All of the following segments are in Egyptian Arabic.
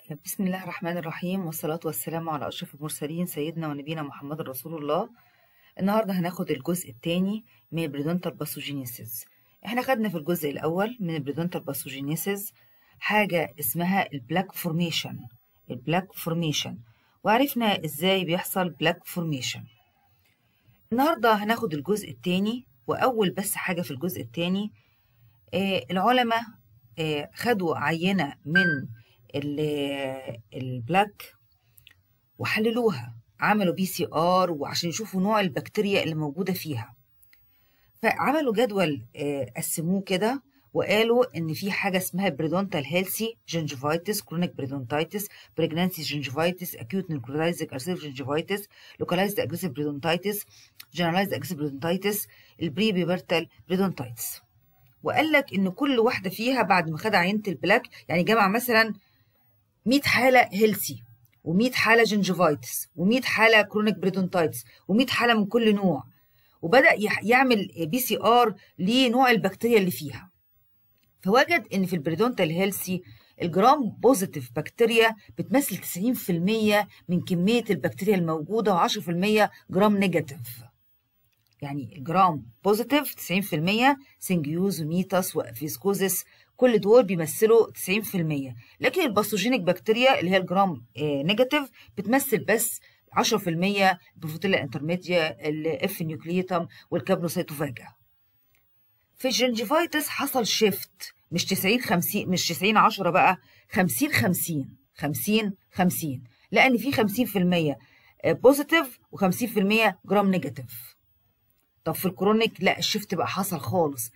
بسم الله الرحمن الرحيم والصلاة والسلام على أشرف المرسلين سيدنا ونبينا محمد رسول الله النهاردة هناخد الجزء الثاني من البريدونتال باثوجينيسيس احنا خدنا في الجزء الأول من البريدونتال باثوجينيسيس حاجة اسمها البلاك فورميشن البلاك فورميشن وعرفنا ازاي بيحصل بلاك فورميشن النهاردة هناخد الجزء الثاني وأول بس حاجة في الجزء الثاني آه العلماء آه خدوا عينة من البلاك وحللوها عملوا بي سي ار وعشان يشوفوا نوع البكتيريا اللي موجوده فيها فعملوا جدول قسموه كده وقالوا ان في حاجه اسمها بريدونتال هيلثي جنجيفايتس كرونيك بريدونتايتس بريجنانسي جنجيفايتس اكيوت نيكرولايزك ارسيف جنجيفايتس لوكالايزد اجريسيف بريدونتايتس جنرالايزد اجريسيف بريدونتايتس البري بيبرتال بريدونتايتس وقال لك ان كل واحده فيها بعد ما خد عينه البلاك يعني جمع مثلا 100 حاله هيلثي و100 حاله جنجيفايتس و100 حاله كرونيك بريدونتايتس و100 حاله من كل نوع وبدا يعمل بي سي ار لنوع البكتيريا اللي فيها فوجد ان في البريدونتال هيلثي الجرام بوزيتيف بكتيريا بتمثل 90% من كميه البكتيريا الموجوده و10% جرام نيجاتيف يعني الجرام بوزيتيف 90% سنجيوز وميتاس وفيسكوزيس كل دول بيمثلوا 90% لكن الباثوجينيك بكتيريا اللي هي الجرام نيجاتيف بتمثل بس 10% البروفوتيلا انترميديا الاف نيوكليتم والكابنوسيتوفاجا في الجنجيفايتس حصل شيفت مش 90 50 مش 90 10 بقى 50 50 50 50 لان في 50% بوزيتيف و50% جرام نيجاتيف طب في الكرونيك لا الشيفت بقى حصل خالص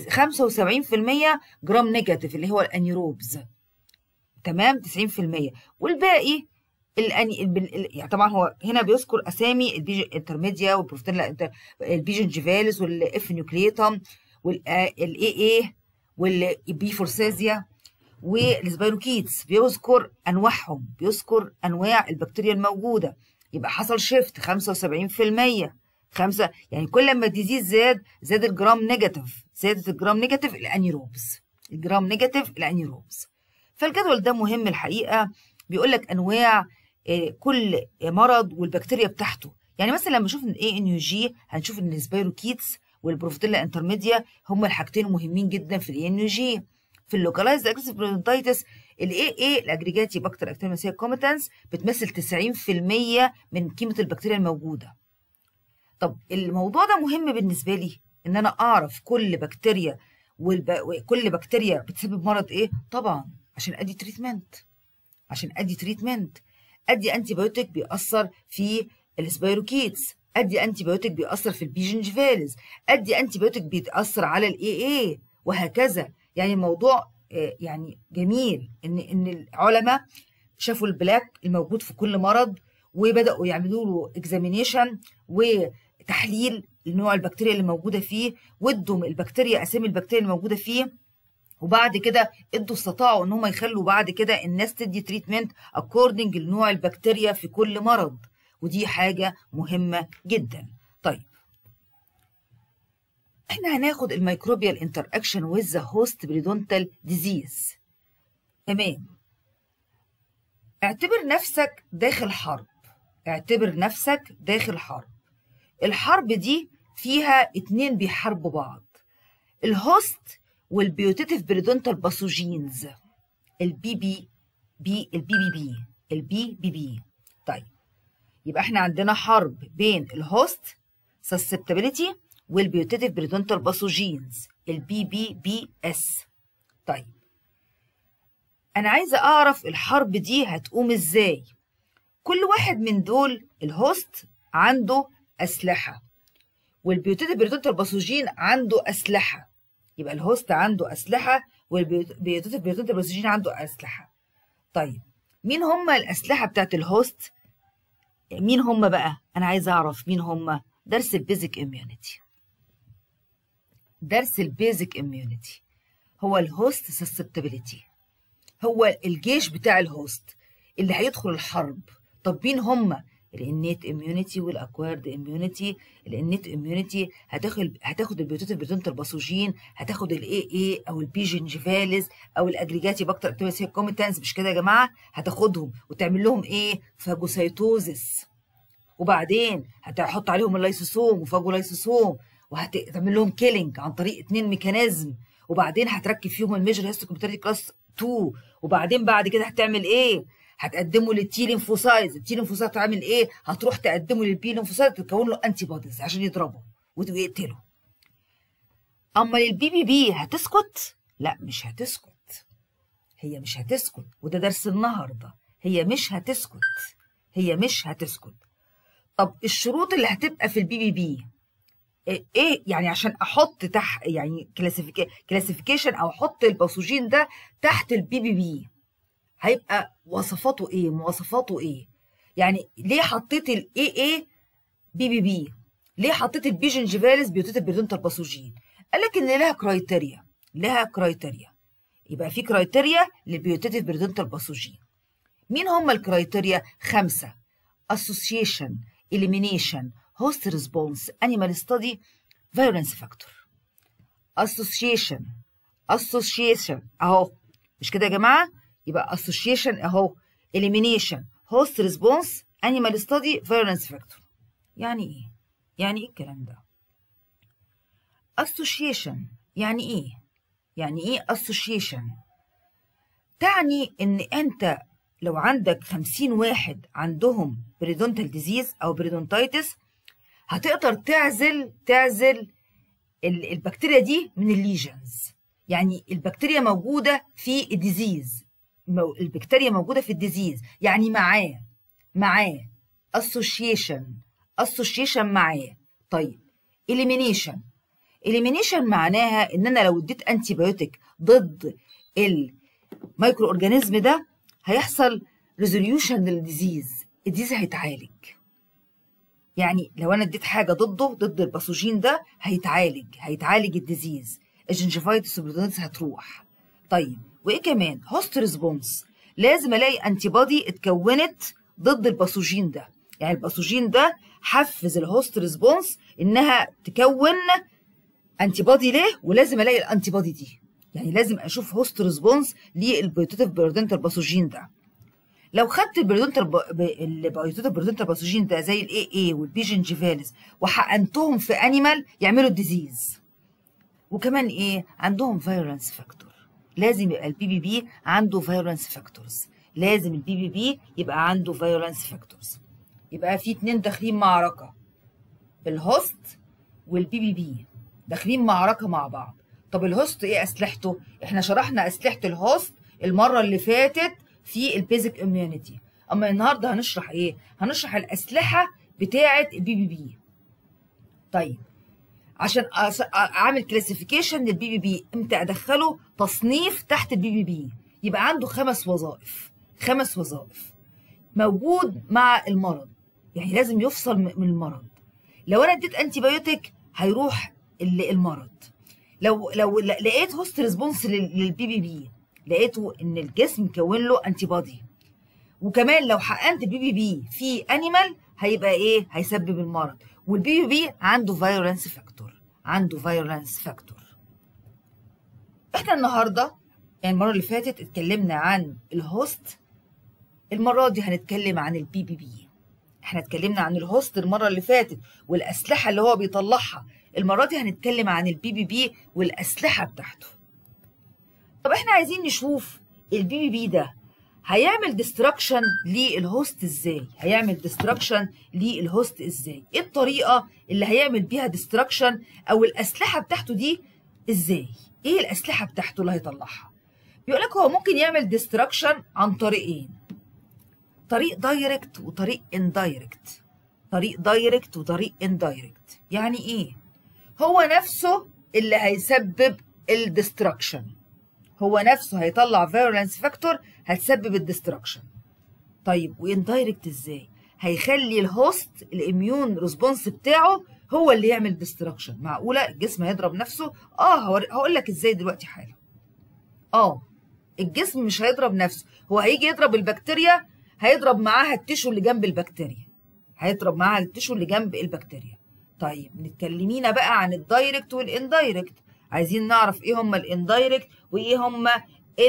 75% جرام نيجاتيف اللي هو الانيروبز تمام 90% والباقي الاني يعني طبعا هو هنا بيذكر اسامي البيج انترميديا والبروفتيلا البيجنجيفاليس والاف نيوكليتم والاي اي والبي فورسيزيا والسبايروكيتس بيذكر انواعهم بيذكر انواع البكتيريا الموجوده يبقى حصل شيفت 75% خمسة يعني كل ما الديزيز زاد زاد الجرام نيجاتيف زادت الجرام نيجاتيف الانيروبز الجرام نيجاتيف الانيروبز فالجدول ده مهم الحقيقه بيقول لك انواع كل مرض والبكتيريا بتاعته يعني مثلا لما نشوف الاي ان يو جي هنشوف ان السبايروكيتس والبروفوتيلا انترميديا هم الحاجتين مهمين جدا في الاي ان يو جي في اللوكالايزد اجريسيف بريدونتايتس الاي اي الاجريجاتي باكتر اكتيرماسيا كوميتانس بتمثل 90% من قيمه البكتيريا الموجوده طب الموضوع ده مهم بالنسبه لي ان انا اعرف كل بكتيريا والب... كل بكتيريا بتسبب مرض ايه طبعا عشان ادي تريتمنت عشان ادي تريتمنت ادي انتي بايوتيك بيأثر في السبايروكيتس ادي انتي بايوتيك بيأثر في البيجنجفالز ادي انتي بايوتيك بيتأثر على الاي اي وهكذا يعني الموضوع يعني جميل ان ان العلماء شافوا البلاك الموجود في كل مرض وبداوا يعملوا له اكزامينيشن وتحليل لنوع البكتيريا اللي موجوده فيه وادوا البكتيريا اسامي البكتيريا الموجوده فيه وبعد كده ادوا استطاعوا ان هم يخلوا بعد كده الناس تدي تريتمنت اكوردنج لنوع البكتيريا في كل مرض ودي حاجه مهمه جدا طيب احنا هناخد الميكروبيال انتر اكشن ويز ذا هوست بريدونتال ديزيز تمام اعتبر نفسك داخل حرب اعتبر نفسك داخل حرب الحرب دي فيها اتنين بيحاربوا بعض الهوست والبيوتيتيف بريدونتال باثوجينز البي بي بي البي بي بي البي بي بي طيب يبقى احنا عندنا حرب بين الهوست سسبتابيليتي والبيوتيتيف بريدونتال باثوجينز البي بي بي اس طيب انا عايزه اعرف الحرب دي هتقوم ازاي كل واحد من دول الهوست عنده اسلحه والبيوتيتيف بريدونتال باثوجين عنده اسلحه يبقى الهوست عنده اسلحه والبيوتيتيف بريدونتال باثوجين عنده اسلحه طيب مين هم الاسلحه بتاعت الهوست مين هم بقى انا عايزه اعرف مين هم درس البيزك اميونيتي درس البيزك اميونيتي هو الهوست سسبتابيليتي هو الجيش بتاع الهوست اللي هيدخل الحرب طب مين هم الانيت اميونيتي والاكوارد اميونيتي الانيت اميونيتي هتاخد هتاخد البيوتيتيف بريدونتال باثوجين هتاخد الاي اي او البي جنجيفاليز او الاجريجاتي باكتر اكتيفيس هي كوميتانس مش كده يا جماعه هتاخدهم وتعمل لهم ايه فاجوسايتوزس وبعدين هتحط عليهم اللايسوسوم وفاجولايسوسوم وهتعمل لهم كيلينج عن طريق اتنين ميكانيزم وبعدين هتركب فيهم الميجر هيستوكومبتيريتي كلاس 2 وبعدين بعد كده هتعمل ايه؟ هتقدمه للتي لينفوسايز التي لينفوسايز هتعمل ايه؟ هتروح تقدمه للبي لينفوسايز تكون له انتي بوديز عشان يضربه ويقتله اما للبي بي بي هتسكت؟ لا مش هتسكت هي مش هتسكت وده درس النهارده هي مش هتسكت هي مش هتسكت طب الشروط اللي هتبقى في البي بي بي ايه يعني عشان احط تحت يعني كلاسيفيكيشن او احط الباثوجين ده تحت البي بي بي هيبقى وصفاته ايه مواصفاته ايه يعني ليه حطيت الاي اي بي بي بي ليه حطيت البي جنجيفاليس بيوتيتيف بريدونتال باثوجين قال لك ان لها كرايتيريا لها كرايتيريا يبقى في كرايتيريا للبيوتيتيف بريدونتال باثوجين مين هم الكرايتيريا خمسه association elimination host response animal study violence factor association association اهو مش كده يا جماعه يبقى association اهو elimination host response animal study violence factor يعني ايه يعني ايه الكلام ده association يعني ايه يعني ايه association تعني ان انت لو عندك 50 واحد عندهم بريدونتال ديزيز او بريدونتايتس هتقدر تعزل تعزل البكتيريا دي من الليجنز يعني البكتيريا موجوده في الديزيز البكتيريا موجوده في الديزيز يعني معاه معاه association association معاه طيب elimination elimination معناها ان انا لو اديت انتي بايوتيك ضد الميكرو اورجانيزم ده هيحصل ريزوليوشن للديزيز الديزيز هيتعالج يعني لو انا اديت حاجه ضده ضد الباثوجين ده هيتعالج هيتعالج الديزيز الجنجفايتس والبرودونتس هتروح طيب وايه كمان هوست ريسبونس لازم الاقي انتي بودي اتكونت ضد الباثوجين ده يعني الباثوجين ده حفز الهوست ريسبونس انها تكون انتي بودي ليه ولازم الاقي الانتي بودي دي يعني لازم اشوف هوست ريسبونس للبيوتيتيف بيردنتال باثوجين ده لو خدت البيردنتال البيوتيتيف بيردنتال باثوجين ده زي الاي اي والبي جنجيفاليس وحقنتهم في انيمال يعملوا الديزيز وكمان ايه عندهم فيرنس فاكتور لازم يبقى البي بي بي عنده فيرنس فاكتورز لازم البي بي بي يبقى عنده فيرنس فاكتورز يبقى في اتنين داخلين معركه الهوست والبي بي بي داخلين معركه مع بعض طب الهوست ايه اسلحته احنا شرحنا اسلحه الهوست المره اللي فاتت في البيزك اميونيتي اما النهارده هنشرح ايه هنشرح الاسلحه بتاعه البي بي بي طيب عشان اعمل كلاسيفيكيشن للبي بي بي امتى ادخله تصنيف تحت البي بي بي يبقى عنده خمس وظائف خمس وظائف موجود مع المرض يعني لازم يفصل من المرض لو انا اديت انتي بايوتيك هيروح المرض لو لو لقيت هوست ريسبونس للبي بي بي لقيته ان الجسم كون له انتي بودي وكمان لو حقنت البي بي بي في انيمال هيبقى ايه هيسبب المرض والبي بي بي عنده فايولنس فاكتور عنده فايولنس فاكتور احنا النهارده يعني المره اللي فاتت اتكلمنا عن الهوست المره دي هنتكلم عن البي بي بي احنا اتكلمنا عن الهوست المره اللي فاتت والاسلحه اللي هو بيطلعها المره دي هنتكلم عن البي بي بي والاسلحه بتاعته طب احنا عايزين نشوف البي بي بي ده هيعمل ديستراكشن للهوست ازاي هيعمل ديستراكشن للهوست ازاي ايه الطريقه اللي هيعمل بيها ديستراكشن او الاسلحه بتاعته دي ازاي ايه الاسلحه بتاعته اللي هيطلعها بيقول لك هو ممكن يعمل ديستراكشن عن طريقين طريق دايركت وطريق اندايركت طريق دايركت وطريق اندايركت يعني ايه هو نفسه اللي هيسبب الديستراكشن هو نفسه هيطلع فيرولنس فاكتور هتسبب الديستراكشن طيب واندايركت ازاي هيخلي الهوست الاميون ريسبونس بتاعه هو اللي يعمل ديستراكشن معقوله الجسم هيضرب نفسه اه هقول لك ازاي دلوقتي حالا اه الجسم مش هيضرب نفسه هو هيجي يضرب البكتيريا هيضرب معاها التيشو اللي جنب البكتيريا هيضرب معاها التشو اللي جنب البكتيريا طيب نتكلمينا بقى عن الدايركت والاندايركت عايزين نعرف ايه هما الاندايركت وايه هما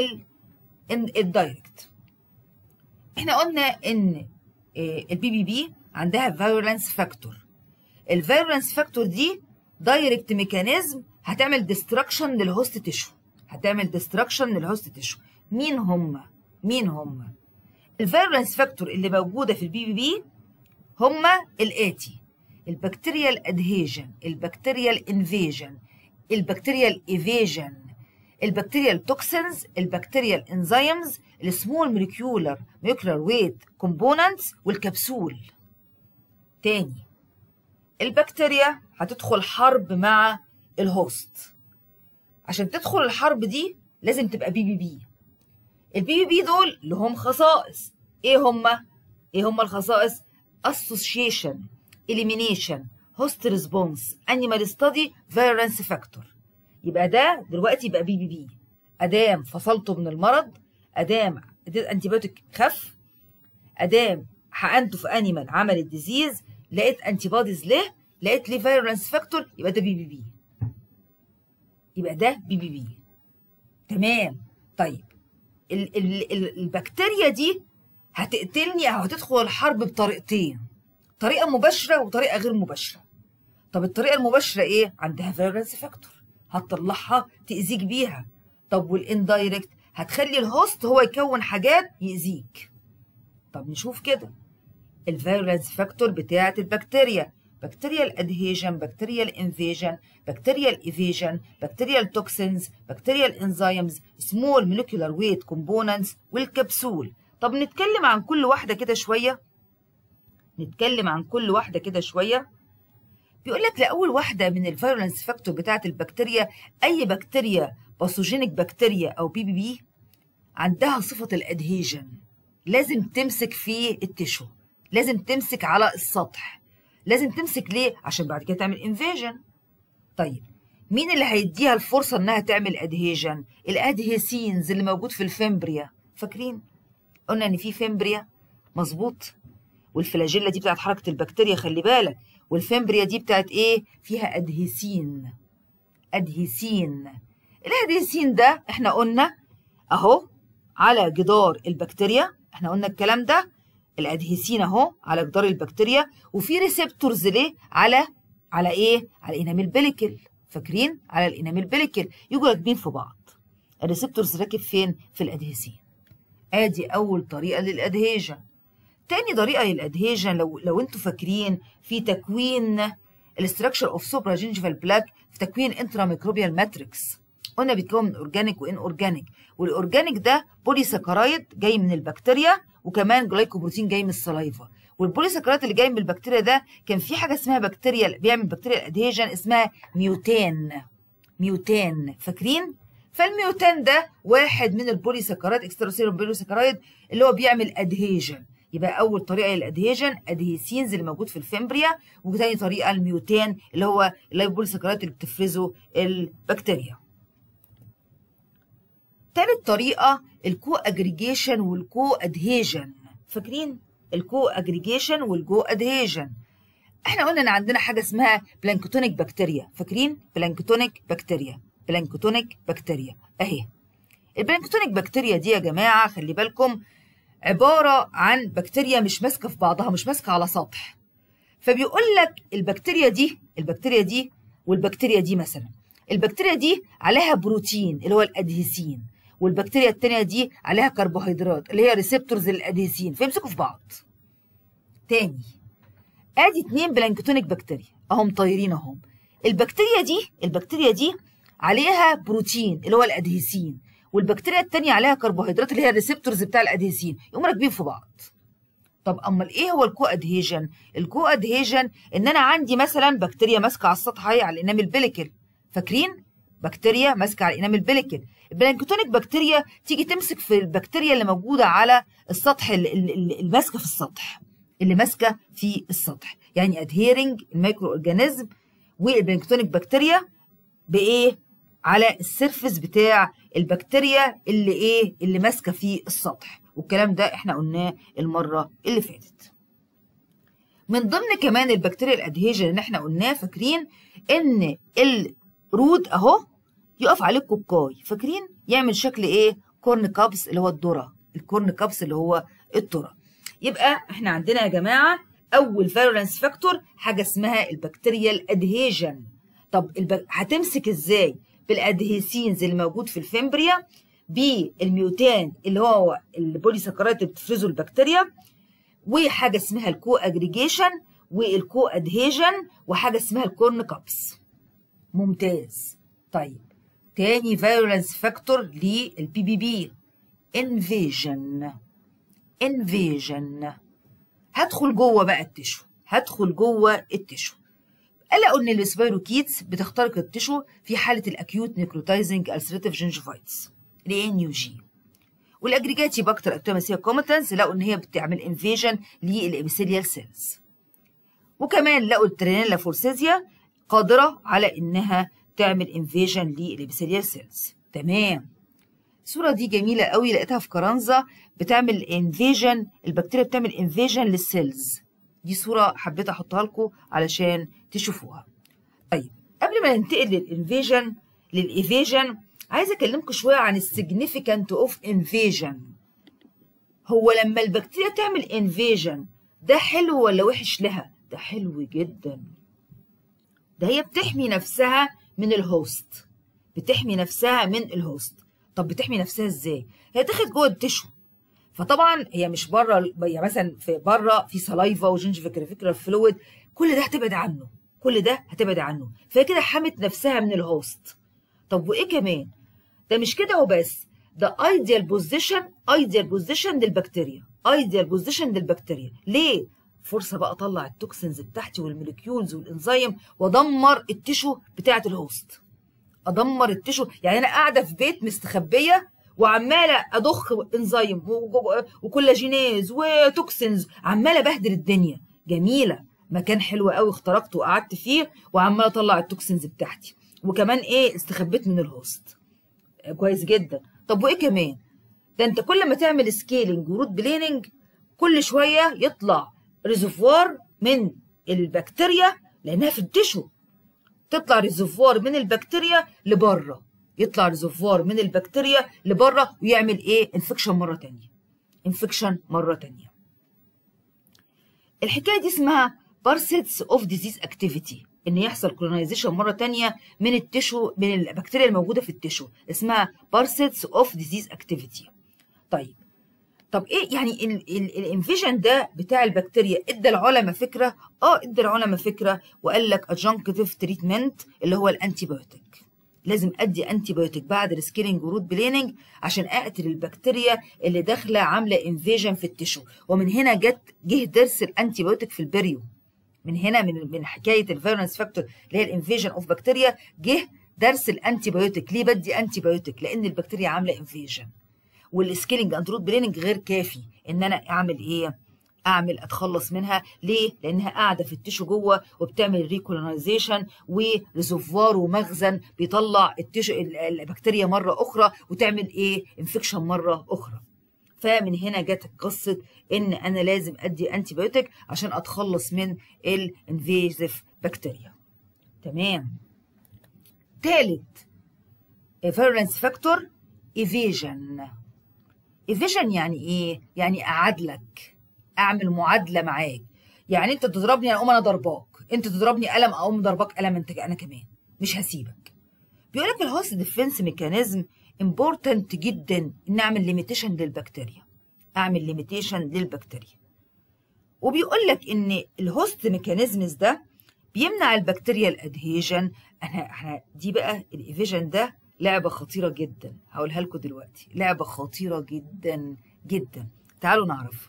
الدايركت احنا قلنا ان البي بي بي عندها فيرولنس فاكتور الفيرولنس فاكتور دي دايركت ميكانيزم هتعمل ديستراكشن للهوست تيشو هتعمل ديستراكشن للهوست تيشو مين هم مين هم الفيرولنس فاكتور اللي موجوده في البي بي بي هم الاتي البكتيريال ادهيجن البكتيريال انفيجن البكتيريال ايفيجن البكتيريال توكسينز البكتيريال انزيمز السمول موليكيولر موليكيولر ويت كومبوننتس والكبسول تاني البكتيريا هتدخل حرب مع الهوست عشان تدخل الحرب دي لازم تبقى بي بي بي البي بي بي دول لهم خصائص ايه هما ايه هما الخصائص association elimination host response animal study virulence factor يبقى ده دلوقتي بقى بي بي بي ادام فصلته من المرض ادام اديت انتيبيوتيك خف ادام حقنته في انيمال عمل الديزيز لقيت انتي بوديز له لقيت ليه فيرولنس فاكتور يبقى ده بي بي بي يبقى ده بي بي بي تمام طيب ال ال ال البكتيريا دي هتقتلني او هتدخل الحرب بطريقتين طريقه مباشره وطريقه غير مباشره طب الطريقه المباشره ايه عندها فيرولنس فاكتور هتطلعها تاذيك بيها طب والاندايركت هتخلي الهوست هو يكون حاجات يأذيك طب نشوف كده الفيرولنس فاكتور بتاعه البكتيريا بكتيريال ادهيجن بكتيريال انفيجن بكتيريال ايفيجن بكتيريال توكسينز بكتيريال انزيمز سمول موليكيولار ويت كومبوننتس والكبسول طب نتكلم عن كل واحده كده شويه نتكلم عن كل واحده كده شويه بيقول لك لاول واحده من الفيرولنس فاكتور بتاعه البكتيريا اي بكتيريا باثوجينيك بكتيريا او بي بي بي عندها صفه الادهيجن لازم تمسك في التشو لازم تمسك على السطح لازم تمسك ليه عشان بعد كده تعمل انفيجن طيب مين اللي هيديها الفرصه انها تعمل ادهيجن الادهيسينز اللي موجود في الفيمبريا فاكرين قلنا ان في فيمبريا مظبوط والفلاجيلا دي بتاعت حركه البكتيريا خلي بالك والفيمبريا دي بتاعت ايه فيها ادهيسين ادهيسين الادهيسين ده احنا قلنا اهو على جدار البكتيريا احنا قلنا الكلام ده الادهيسين اهو على جدار البكتيريا وفي ريسبتورز ليه على على ايه على الانامل بيليكل فاكرين على الانامل بيليكل يجوا راكبين في بعض الريسبتورز راكب فين في الادهيسين ادي اول طريقه للادهيجن تاني طريقه للادهيجن لو لو انتوا فاكرين في تكوين الاستراكشر اوف سوبرا جينجيفال بلاك في تكوين انترا ميكروبيال ماتريكس قلنا بيتكون من اورجانيك وان اورجانيك والاورجانيك ده بولي ساكرايد جاي من البكتيريا وكمان جلايكوبروتين جاي من السلايفا والبولي ساكرايد اللي جاي من البكتيريا ده كان في حاجه اسمها بكتيريا بيعمل بكتيريا ادهيجن اسمها ميوتان ميوتان فاكرين فالميوتان ده واحد من البولي ساكرايد اكستراسيلر بولي ساكرايد اللي هو بيعمل ادهيجن يبقى اول طريقه للادهيجن ادهيسينز اللي موجود في الفيمبريا وتاني طريقه الميوتان اللي هو اللايبوليساكرايد اللي بتفرزه البكتيريا تالت طريقه الكو اجريجيشن والكو ادهيجن فاكرين الكو اجريجيشن والكو ادهيجن احنا قلنا ان عندنا حاجه اسمها بلانكتونيك بكتيريا فاكرين بلانكتونيك بكتيريا بلانكتونيك بكتيريا اهي البلانكتونيك بكتيريا دي يا جماعه خلي بالكم عباره عن بكتيريا مش ماسكه في بعضها مش ماسكه على سطح فبيقول لك البكتيريا دي البكتيريا دي والبكتيريا دي مثلا البكتيريا دي عليها بروتين اللي هو الادهيسين والبكتيريا التانية دي عليها كربوهيدرات اللي هي ريسبتورز للادهيسين فيمسكوا في بعض تاني ادي اتنين بلانكتونيك بكتيريا اهم طايرين اهم البكتيريا دي البكتيريا دي عليها بروتين اللي هو الادهيسين والبكتيريا التانية عليها كربوهيدرات اللي هي الريسبتورز بتاع الادهيسين يقوموا راكبين في بعض طب امال ايه هو الكو ادهيجن الكو ادهيجن ان انا عندي مثلا بكتيريا ماسكه على السطح اهي على الانامل بيليكل فاكرين بكتيريا ماسكه على الانامل بيليكل البلانكتونيك بكتيريا تيجي تمسك في البكتيريا اللي موجوده على السطح اللي ماسكه في السطح اللي ماسكه في السطح يعني ادهيرنج الميكرو اورجانيزم والبلانكتونيك بكتيريا بايه على السيرفس بتاع البكتيريا اللي ايه اللي ماسكه في السطح والكلام ده احنا قلناه المره اللي فاتت من ضمن كمان البكتيريا الادهيجن اللي احنا قلناه فاكرين ان الرود اهو يقف عليه الكوكاي فاكرين يعمل شكل ايه كورن كابس اللي هو الذره الكورن كابس اللي هو الذره يبقى احنا عندنا يا جماعه اول فيرولنس فاكتور حاجه اسمها البكتيريا الادهيجن طب الب... هتمسك ازاي بالادهيسينز اللي موجود في الفيمبريا بالميوتان اللي هو البوليساكرايد اللي بتفرزه البكتيريا وحاجه اسمها الكو اجريجيشن والكو ادهيجن وحاجه اسمها الكورن كابس ممتاز طيب تاني فيرولنس فاكتور للبي بي بي انفيجن انفيجن هدخل جوه بقى التشو هدخل جوه التشو قالوا ان السبايروكيتس بتخترق التشو في حاله الاكيوت نيكروتايزنج السريتيف جنجفايتس الان يو جي والاجريجاتي باكتر اكتوماسيا كوميتنس لقوا ان هي بتعمل انفيجن للابيثيليال سيلز وكمان لقوا الترينيلا فورسيزيا قادره على انها تعمل انفيجن للابيثيليال سيلز تمام الصوره دي جميله قوي لقيتها في كرنزه بتعمل انفيجن البكتيريا بتعمل انفيجن للسيلز دي صوره حبيت احطها لكم علشان تشوفوها طيب قبل ما ننتقل للانفيجن للايفيجن عايزه اكلمكم شويه عن السيجنيفيكانت اوف انفيجن هو لما البكتيريا تعمل انفيجن ده حلو ولا وحش لها ده حلو جدا ده هي بتحمي نفسها من الهوست بتحمي نفسها من الهوست طب بتحمي نفسها ازاي هي دخلت جوه التشو فطبعا هي مش بره يعني مثلا في بره في سلايفا وجنجفيكال فلويد كل ده هتبعد عنه كل ده هتبعد عنه فهي كده حمت نفسها من الهوست طب وايه كمان ده مش كده وبس ده ايديال بوزيشن ايديال بوزيشن للبكتيريا ايديال بوزيشن للبكتيريا ليه فرصه بقى اطلع التوكسينز بتاعتي والموليكيولز والانزيم وادمر التشو بتاعه الهوست ادمر التشو يعني انا قاعده في بيت مستخبيه وعماله اضخ انزيم وكولاجينيز وتوكسينز عماله بهدل الدنيا جميله مكان حلو قوي اخترقته وقعدت فيه وعماله اطلع التوكسينز بتاعتي وكمان ايه استخبيت من الهوست كويس جدا طب وايه كمان ده انت كل ما تعمل سكيلينج وروت بليننج كل شويه يطلع ريزرفوار من البكتيريا لانها في التشو تطلع ريزرفوار من البكتيريا لبره يطلع ريزرفوار من البكتيريا لبره ويعمل ايه انفكشن مره تانية انفكشن مره تانية الحكايه دي اسمها بارسيتس اوف ديزيز اكتيفيتي ان يحصل كولونايزيشن مره تانية من التشو من البكتيريا الموجوده في التشو اسمها بارسيتس اوف ديزيز اكتيفيتي طيب طب ايه يعني الانفيجن ده بتاع البكتيريا ادى العلماء فكره اه ادى العلماء فكره وقال لك ادجنكتيف تريتمنت اللي هو الانتي بايوتيك لازم ادي انتي بايوتيك بعد السكيلينج وروت بليننج عشان اقتل البكتيريا اللي داخله عامله انفيجن في التشو ومن هنا جت جه درس الانتي بايوتيك في البريو من هنا من من حكايه الفيرنس فاكتور اللي هي الانفيجن اوف بكتيريا جه درس الانتي بايوتيك ليه بدي انتي بايوتيك لان البكتيريا عامله انفيجن والسكيلينج اند روت بليننج غير كافي ان انا اعمل ايه اعمل اتخلص منها ليه لانها قاعده في التشو جوه وبتعمل ريكولونايزيشن وريزرفوار ومخزن بيطلع التشو البكتيريا مره اخرى وتعمل ايه انفكشن مره اخرى فمن هنا جت قصه ان انا لازم ادي انتي بايوتيك عشان اتخلص من الانفيزيف بكتيريا تمام تالت فيرنس فاكتور ايفيجن ايفيجن يعني ايه يعني اعادلك اعمل معادله معاك يعني انت تضربني اقوم انا ضرباك انت تضربني قلم اقوم ضرباك قلم انت انا كمان مش هسيبك بيقول لك الهوست ديفنس ميكانيزم امبورتنت جدا ان اعمل ليميتيشن للبكتيريا اعمل ليميتيشن للبكتيريا وبيقول لك ان الهوست ميكانيزمز ده بيمنع البكتيريا الادهيجن انا احنا دي بقى الايفيجن ده لعبه خطيره جدا هقولها لكم دلوقتي لعبه خطيره جدا جدا تعالوا نعرفها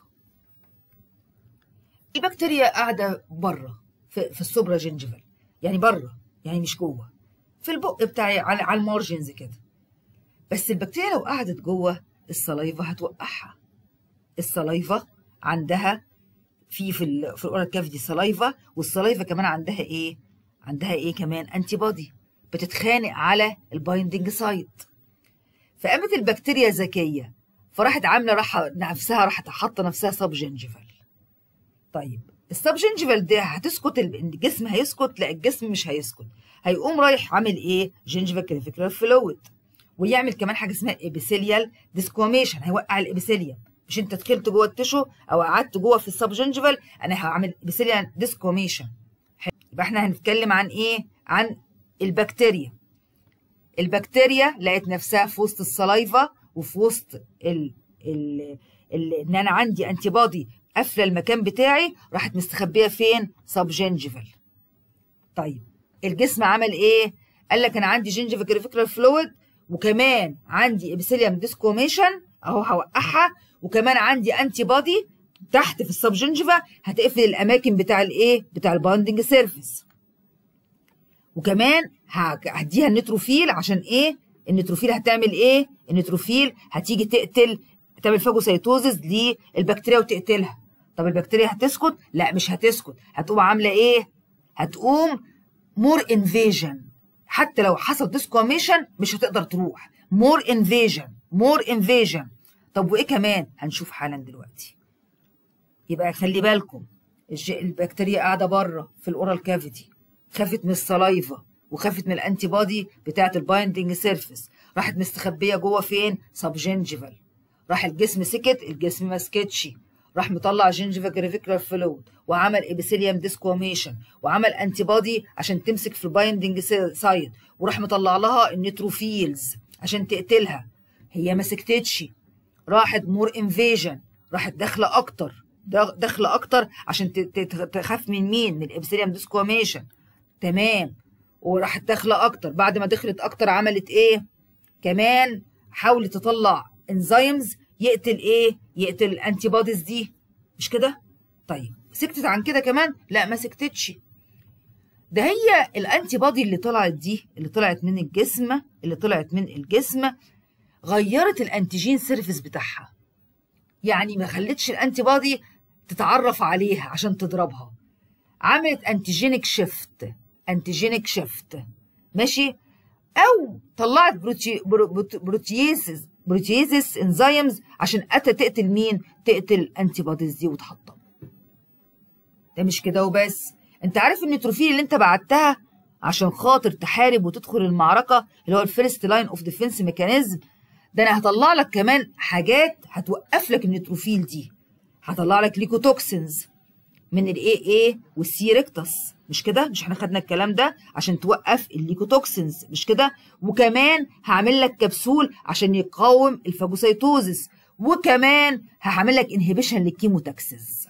البكتيريا قاعده بره في, في السوبرا جنجفال يعني بره يعني مش جوه في البق بتاعي على, على المارجنز كده بس البكتيريا لو قعدت جوه السلايفا هتوقعها السلايفا عندها في في ال في الاورال كافيتي سلايفا والسلايفا كمان عندها ايه عندها ايه كمان انتي بودي بتتخانق على البايندنج سايت فقامت البكتيريا ذكيه فراحت عامله راح نفسها راحت حاطه نفسها سب جنجفال طيب السبجنجيفال ده هتسكت الجسم هيسكت لا الجسم مش هيسكت هيقوم رايح عامل ايه جينجيفال كريفيكولار فلويد ويعمل كمان حاجه اسمها ابيثيليال ديسكوميشن هيوقع الابيثيليوم مش انت دخلت جوه التشو او قعدت جوه في السبجنجيفال انا هعمل ابيثيليال ديسكوميشن يبقى احنا هنتكلم عن ايه عن البكتيريا البكتيريا لقت نفسها في وسط السلايفا وفي وسط ال ال ال ان انا عندي انتي بادي قافله المكان بتاعي راحت مستخبيه فين سبجنجيفال طيب الجسم عمل ايه قال لك انا عندي جينجيفال كريفيكولار فلويد وكمان عندي ابيثيليوم ديسكوميشن اهو هوقعها وكمان عندي انتي بادي تحت في السبجنجيفا هتقفل الاماكن بتاع الايه بتاع الباندنج سيرفيس وكمان هديها النيتروفيل عشان ايه النيتروفيل هتعمل ايه النيتروفيل هتيجي تقتل تعمل فاجوسيتوزز للبكتيريا وتقتلها طب البكتيريا هتسكت لا مش هتسكت هتقوم عامله ايه هتقوم مور انفيجن حتى لو حصل ديسكوميشن مش هتقدر تروح مور انفيجن مور انفيجن طب وايه كمان هنشوف حالا دلوقتي يبقى خلي بالكم البكتيريا قاعده بره في الاورال كافيتي خافت من السلايفا وخافت من الانتي بادي بتاعه البايندنج سيرفيس راحت مستخبيه جوه فين سبجنجيفال راح الجسم سكت الجسم ما سكتش راح مطلع جينجيفا جريفيكولار فلويد وعمل ابيثيليوم ديسكوميشن وعمل انتي بادي عشان تمسك في البايندنج سايد وراح مطلع لها النيتروفيلز عشان تقتلها هي ما سكتتش راحت مور انفيجن راحت داخله اكتر داخله اكتر عشان تخاف من مين من الابيثيليوم ديسكوميشن تمام وراحت داخله اكتر بعد ما دخلت اكتر عملت ايه كمان حاولت تطلع انزيمز يقتل ايه يقتل الانتي بوديز دي مش كده طيب سكتت عن كده كمان لا ما سكتتش ده هي الانتي بودي اللي طلعت دي اللي طلعت من الجسم اللي طلعت من الجسم غيرت الانتيجين سيرفيس بتاعها يعني ما خلتش الانتي بودي تتعرف عليها عشان تضربها عملت انتيجينيك شيفت انتيجينيك شيفت ماشي او طلعت بروتي بروتييسز بروتييزس انزيمز عشان اتى تقتل مين تقتل انتي بوديز دي وتحطم ده مش كده وبس انت عارف النيتروفيل اللي انت بعتها عشان خاطر تحارب وتدخل المعركه اللي هو الفيرست لاين اوف ديفense ميكانيزم ده انا هطلع لك كمان حاجات هتوقف لك النيتروفيل دي هطلع لك ليكوتوكسينز من الاي اي والسي ريكتس مش كده مش احنا خدنا الكلام ده عشان توقف الليكوتوكسينز مش كده وكمان هعمل لك كبسول عشان يقاوم الفاجوسيتوزس وكمان هعمل لك انهبيشن للكيموتاكسيز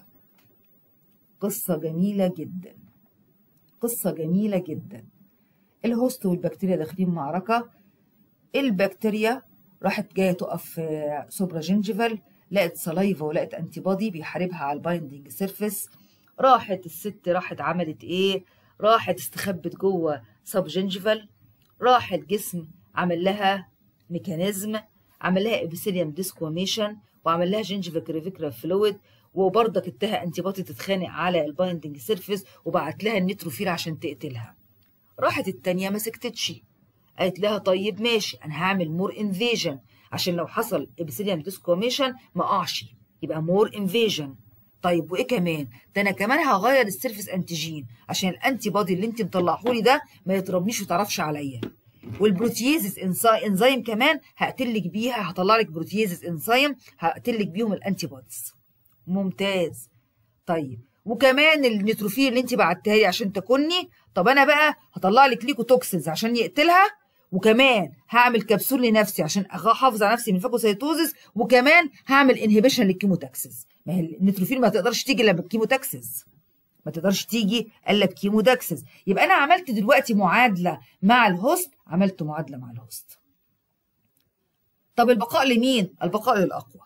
قصه جميله جدا قصه جميله جدا الهوست والبكتيريا داخلين معركه البكتيريا راحت جايه تقف سوبرا جينجيفال لقت سلايفا ولقت انتي بودي بيحاربها على البايندنج سيرفيس راحت الست راحت عملت ايه راحت استخبت جوه سب جينجيفال راح الجسم عمل لها ميكانيزم عمل لها ابيثيليوم ديسكوميشن وعمل لها جينجيفال كريفيكرال فلويد وبرضك اداها انتي بودي تتخانق على البايندنج سيرفيس وبعت لها النيتروفيل عشان تقتلها راحت التانية ما سكتتش قالت لها طيب ماشي انا هعمل مور انفيجن عشان لو حصل ابيثيليوم ديسكوميشن ما اقعش يبقى مور انفيجن طيب وايه كمان ده انا كمان هغير السيرفيس انتيجين عشان الانتي بودي اللي انت مطلعهولي ده ما يضربنيش وتعرفش عليا والبروتييزس انزيم كمان هقتلك بيها هطلع لك بروتييزس انزيم هقتلك بيهم الانتي بوديز ممتاز طيب وكمان النيتروفيل اللي انت بعتها لي عشان تكوني طب انا بقى هطلع لك ليكوتوكسينز عشان يقتلها وكمان هعمل كبسول لنفسي عشان احافظ على نفسي من فاجوسيتوزس وكمان هعمل انهبيشن للكيموتاكسيس ما هي النيتروفيل ما تقدرش تيجي الا بالكيموتاكسيس ما تقدرش تيجي الا بكيموتاكسيس يبقى انا عملت دلوقتي معادله مع الهوست عملت معادله مع الهوست طب البقاء لمين البقاء للاقوى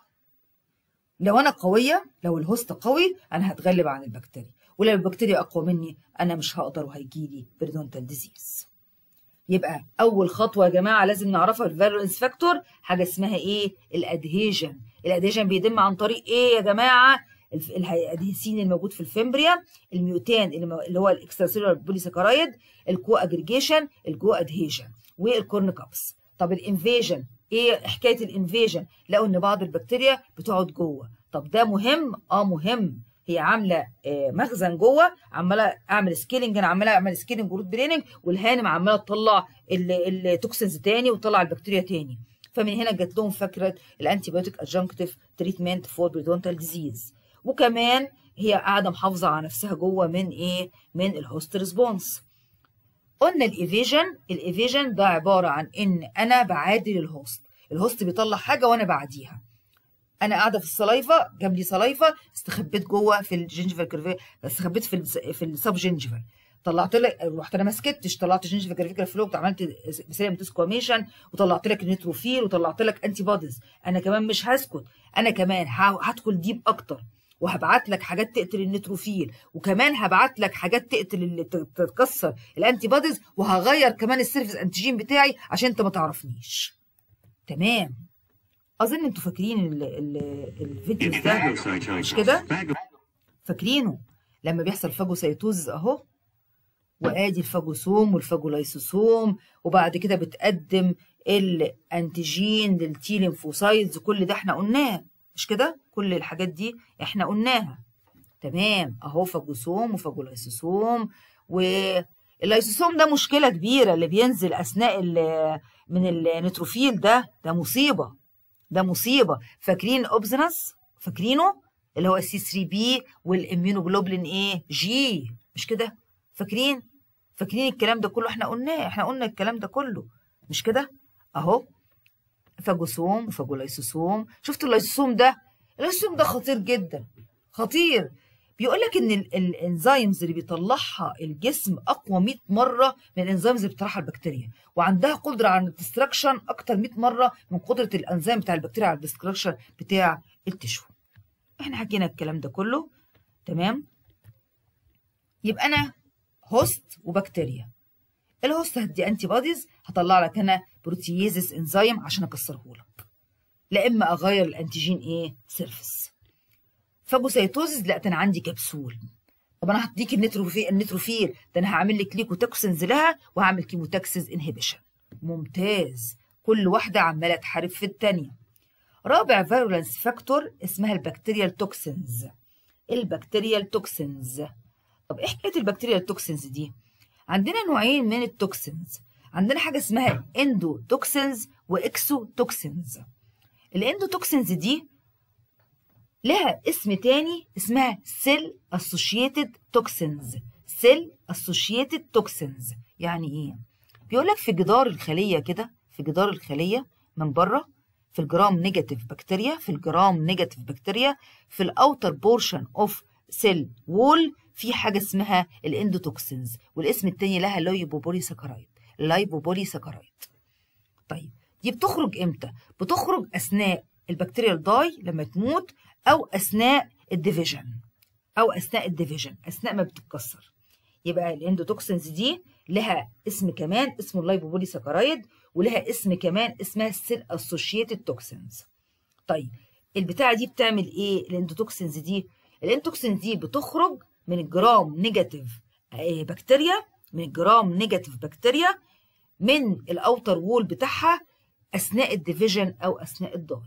لو انا قويه لو الهوست قوي انا هتغلب عن البكتيريا ولو البكتيريا اقوى مني انا مش هقدر وهيجيلي بريدونتال ديزيز يبقى اول خطوه يا جماعه لازم نعرفها الفالورنس فاكتور حاجه اسمها ايه الادهيجن الادهيجن بيتم عن طريق ايه يا جماعه الادهيسين الموجود في الفيمبريا الميوتان اللي هو الاكستراسيلولار بوليساكرايد الكو اجريجيشن الكو ادهيجن والكورن كابس طب الانفيجن ايه حكايه الانفيجن لقوا ان بعض البكتيريا بتقعد جوه طب ده مهم اه مهم هي عامله آه، مخزن جوه عماله اعمل سكيلنج انا عماله اعمل سكيلنج وروت بريننج والهانم عماله تطلع ال- التوكسينز تاني وتطلع البكتيريا تاني فمن هنا جات لهم فكره الانتي بايوتيك ادجنكتيف تريتمنت فور بريدونتال ديزيز وكمان هي قاعده محافظه على نفسها جوه من ايه من الهوست ريسبونس قلنا الايفيجن الايفيجن ده عباره عن ان انا بعادل الهوست الهوست بيطلع حاجه وانا بعديها انا قاعده في السلايفا جاب لي سلايفا استخبيت جوه في الجنجفال كيرفي استخبيت في الس- في السب جنجفال طلعت لك رحت انا ما سكتش طلعت جنجفال كيرفيكال فلوكت عملت بسيليم تسكواميشن وطلعت لك نيتروفيل وطلعت لك انتي بوديز انا كمان مش هسكت انا كمان ه- هدخل ديب اكتر وهبعت لك حاجات تقتل النيتروفيل وكمان هبعت لك حاجات تقتل اللي ت- تتكسر الانتي بوديز وهغير كمان السيرفيس انتيجين بتاعي عشان انت ما تعرفنيش تمام اظن انتوا فاكرين ال ال الفيديو In ده phagocytosis, مش كده phago- فاكرينه لما بيحصل فاجوسيتوز اهو وادي الفاجوسوم والفاجولايسوسوم وبعد كده بتقدم الانتيجين للتي ليمفوسايتس كل ده احنا قلناه مش كده كل الحاجات دي احنا قلناها تمام اهو فاجوسوم وفاجولايسوسوم واللايسوسوم ده مشكله كبيره اللي بينزل اثناء ال- من النيتروفيل ده ده مصيبه ده مصيبه فاكرين اوبزنس فاكرينه اللي هو السي 3 بي والاميونوجلوبولين ايه جي مش كده فاكرين فاكرين الكلام ده كله احنا قلناه احنا قلنا الكلام ده كله مش كده اهو فاجوسوم وفاجولايسوسوم شفتوا اللايسوسوم ده اللايسوسوم ده خطير جدا خطير بيقول لك ان ال- الانزيمز اللي بيطلعها الجسم اقوى 100 مره من الانزيمز اللي بتطلعها البكتيريا وعندها قدره على الدستركشن اكتر 100 مره من قدره الانزيم بتاع البكتيريا على الدستركشن بتاع التشو احنا حكينا الكلام ده كله تمام يبقى انا هوست وبكتيريا الهوست هدي انتي بوديز هطلع لك انا بروتييزس انزيم عشان اكسره لك لا اما اغير الانتيجين ايه سيرفيس فاجوسيتوزيس لا ده انا عندي كبسول طب انا هديك النيتروفيل النيتروفيل ده انا هعمل لك ليكوتوكسينز لها وهعمل كيموتاكسيز انهبيشن ممتاز كل واحده عماله تحارب في الثانيه رابع فيرولنس فاكتور اسمها البكتيريال توكسينز البكتيريال توكسينز طب ايه حكايه البكتيريال توكسينز دي عندنا نوعين من التوكسينز عندنا حاجه اسمها اندو توكسينز واكسو توكسينز الاندو توكسينز دي لها اسم تاني اسمها سيل اسوشيتد توكسينز سيل اسوشيتد توكسينز يعني ايه بيقول لك في جدار الخليه كده في جدار الخليه من بره في الجرام نيجاتيف بكتيريا في الجرام نيجاتيف بكتيريا في الاوتر بورشن اوف سيل وول في حاجه اسمها الاندوتوكسينز والاسم التاني لها لايبوبولي ساكرايد لايبوبولي ساكرايد طيب دي بتخرج امتى بتخرج اثناء البكتيريال داي لما تموت او اثناء الديفيجن او اثناء الديفيجن اثناء ما بتتكسر يبقى الاندوتوكسينز دي لها اسم كمان اسمه اللايبوبولي ساكرايد ولها اسم كمان اسمها السيل اسوشيتد توكسينز طيب البتاعه دي بتعمل ايه الاندوتوكسينز دي الاندوتوكسينز دي بتخرج من الجرام نيجاتيف آه، بكتيريا من الجرام نيجاتيف بكتيريا من الاوتر وول بتاعها اثناء الديفيجن او اثناء الداي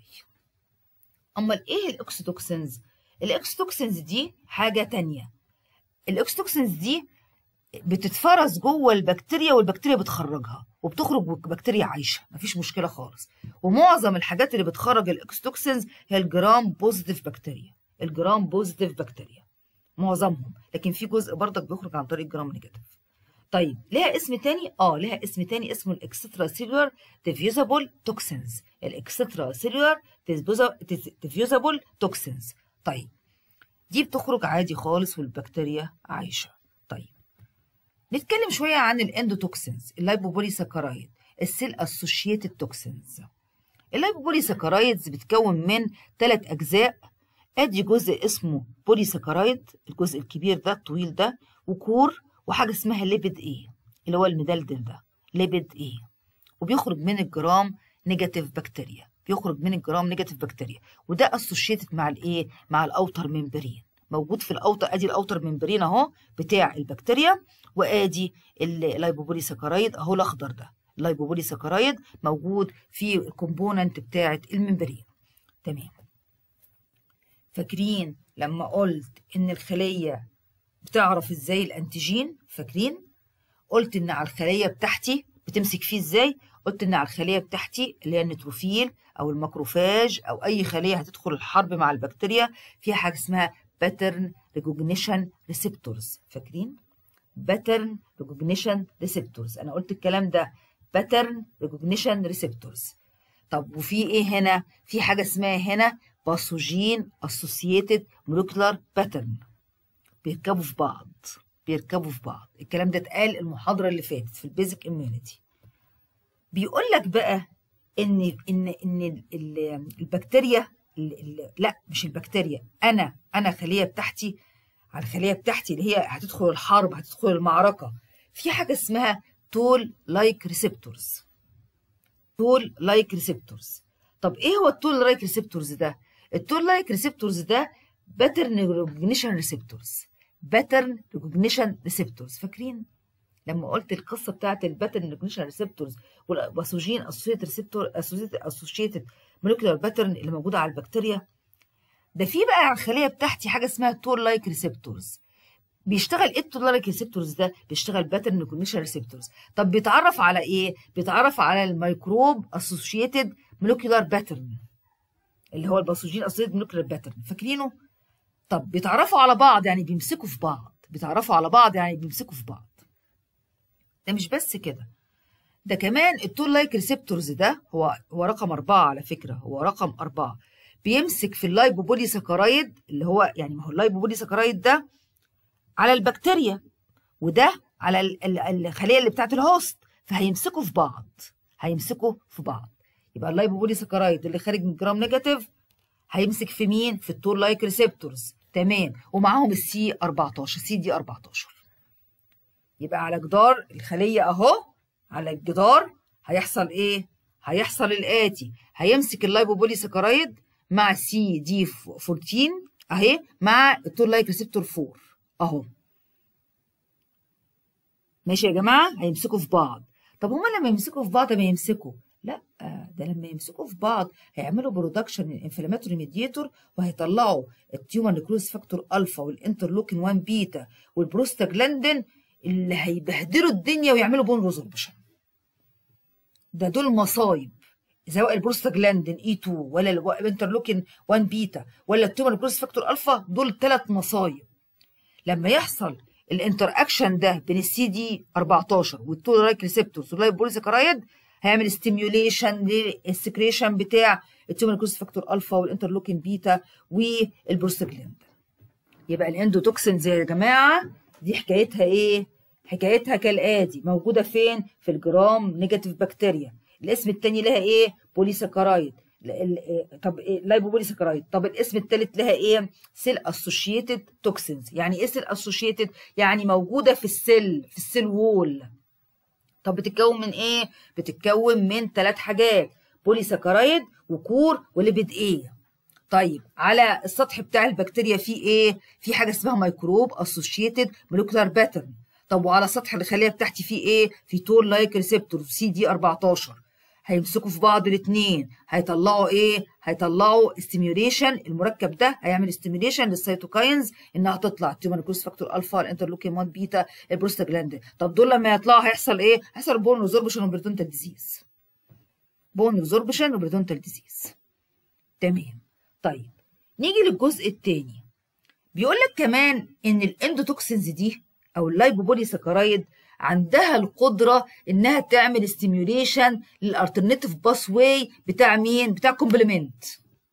امال ايه الاكسيتوكسينز الاكسيتوكسينز دي حاجه تانية الاكسيتوكسينز دي بتتفرز جوه البكتيريا والبكتيريا بتخرجها وبتخرج بكتيريا عايشه مفيش مشكله خالص ومعظم الحاجات اللي بتخرج الاكستوكسينز هي الجرام بوزيتيف بكتيريا الجرام بوزيتيف بكتيريا معظمهم لكن في جزء برضك بيخرج عن طريق جرام نيجاتيف طيب ليها اسم تاني اه ليها اسم تاني اسمه الاكسترا سيلولار ديفيوزابل توكسينز الاكسترا سيلولار ديفيوزابل توكسينز طيب دي بتخرج عادي خالص والبكتيريا عايشه طيب نتكلم شويه عن الاندوتوكسينز اللايبوبولي ساكرايد السيل اسوشيتد توكسينز اللايبوبولي ساكرايدز بتكون من ثلاث اجزاء ادي جزء اسمه بولي ساكرايد الجزء الكبير ده الطويل ده وكور وحاجه اسمها ليبيد ايه اللي هو المدلدل ده ليبيد ايه وبيخرج من الجرام نيجاتيف بكتيريا بيخرج من الجرام نيجاتيف بكتيريا وده اسوشيتد مع الايه مع الاوتر ممبرين موجود في الاوتر ادي الاوتر ممبرين اهو بتاع البكتيريا وادي اللايبوبولي ساكرايد اهو الاخضر ده اللايبوبولي ساكرايد موجود في الكومبوننت بتاعه الممبرين تمام فاكرين لما قلت ان الخليه بتعرف ازاي الانتيجين فاكرين قلت ان على الخليه بتاعتي بتمسك فيه ازاي قلت ان على الخليه بتاعتي اللي هي النيتروفيل او الماكروفاج او اي خليه هتدخل الحرب مع البكتيريا فيها حاجه اسمها باترن ريكوجنيشن ريسبتورز فاكرين باترن ريكوجنيشن ريسبتورز انا قلت الكلام ده باترن ريكوجنيشن ريسبتورز طب وفي ايه هنا في حاجه اسمها هنا باثوجين اسوسييتد مولكيولار باترن بيركبوا في بعض بيركبوا في بعض الكلام ده اتقال المحاضره اللي فاتت في البيزك اميونيتي بيقول لك بقى ان ان ان البكتيريا ال ال لا مش البكتيريا انا انا خليه بتاعتي على الخليه بتاعتي اللي هي هتدخل الحرب هتدخل المعركه في حاجه اسمها تول لايك ريسبتورز تول لايك ريسبتورز طب ايه هو التول لايك ريسبتورز ده التول لايك ريسبتورز ده باترن ريكوجنيشن ريسبتورز باترن ريكوجنيشن ريسبتورز فاكرين لما قلت القصه بتاعت الباترن ريكوجنيشن ريسبتورز والباثوجين اسوشيتد ريسبتور اسوشيتد مولكيولار باترن اللي موجوده على البكتيريا ده في بقى على الخليه بتاعتي حاجه اسمها تول لايك ريسبتورز بيشتغل ايه التول لايك ريسبتورز ده بيشتغل باترن ريكوجنيشن ريسبتورز طب بيتعرف على ايه بيتعرف على الميكروب اسوشيتد مولكيولار باترن اللي هو الباثوجين اسوشيتد مولكيولار باترن فاكرينه طب بيتعرفوا على بعض يعني بيمسكوا في بعض بيتعرفوا على بعض يعني بيمسكوا في بعض ده مش بس كده ده كمان التول لايك ريسبتورز ده هو هو رقم أربعة على فكرة هو رقم أربعة بيمسك في اللايبوبولي سكرايد اللي هو يعني ما هو اللايبوبولي سكرايد ده على البكتيريا وده على الخلية اللي بتاعت الهوست فهيمسكوا في بعض هيمسكوا في بعض يبقى اللايبوبولي سكرايد اللي خارج من جرام نيجاتيف هيمسك في مين؟ في التول لايك ريسبتورز تمام ومعاهم السي 14 سي دي 14 يبقى على جدار الخلية أهو على الجدار هيحصل إيه؟ هيحصل الآتي هيمسك اللايبوبولي سكرايد مع سي دي 14 أهي مع التول لايك ريسبتور 4 أهو ماشي يا جماعة هيمسكوا في بعض طب هما لما يمسكوا في بعض ما يمسكوا لا ده لما يمسكوا في بعض هيعملوا برودكشن للانفلاماتوري ميديتور وهيطلعوا التيومر نيكروز فاكتور الفا والانترلوكين 1 بيتا والبروستاجلاندين اللي هيبهدلوا الدنيا ويعملوا بون ريزوربشن ده دول مصايب سواء البروستاجلاندين اي 2 ولا الانترلوكين 1 بيتا ولا التيومر نيكروز فاكتور الفا دول ثلاث مصايب لما يحصل الانتر اكشن ده بين السي دي 14 والتول لايك ريسبتورز واللايبوليساكرايد هيعمل ستيميوليشن للسكريشن بتاع التيومر نيكروز فاكتور الفا والانترلوكين بيتا والبروستاجلاندين يبقى الاندوتوكسينز يا جماعه دي حكايتها ايه حكايتها كالاتي موجوده فين في الجرام نيجاتيف بكتيريا الاسم الثاني لها ايه بوليساكرايد طب إيه لايبوبوليساكرايد طب الاسم الثالث لها ايه سيل اسوشيتد توكسينز يعني ايه سيل اسوشيتد يعني موجوده في السيل في السيل وول طب بتتكون من ايه بتتكون من ثلاث حاجات بوليساكرايد وكور وليبيد ايه طيب على السطح بتاع البكتيريا في ايه في حاجه اسمها ميكروب اسوشيتد مولكيولار باترن طب وعلى سطح الخليه بتاعتي في ايه في تول لايك ريسبتور سي دي 14 هيمسكوا في بعض الاثنين هيطلعوا ايه هيطلعوا ستيميوليشن المركب ده هيعمل ستيميوليشن للسيتوكاينز انها تطلع التيومر نيكروز فاكتور الفا الانترلوكين 1 بيتا البروستاجلاندين طب دول لما يطلعوا هيحصل ايه هيحصل بون ريزوربشن وبريتونتال ديزيز بون ريزوربشن وبريتونتال ديزيز تمام طيب نيجي للجزء الثاني بيقول لك كمان ان الاندوتوكسينز دي او اللايبوبولي سكرايد عندها القدره انها تعمل ستيميوليشن للالترناتيف باس واي بتاع مين بتاع كومبلمنت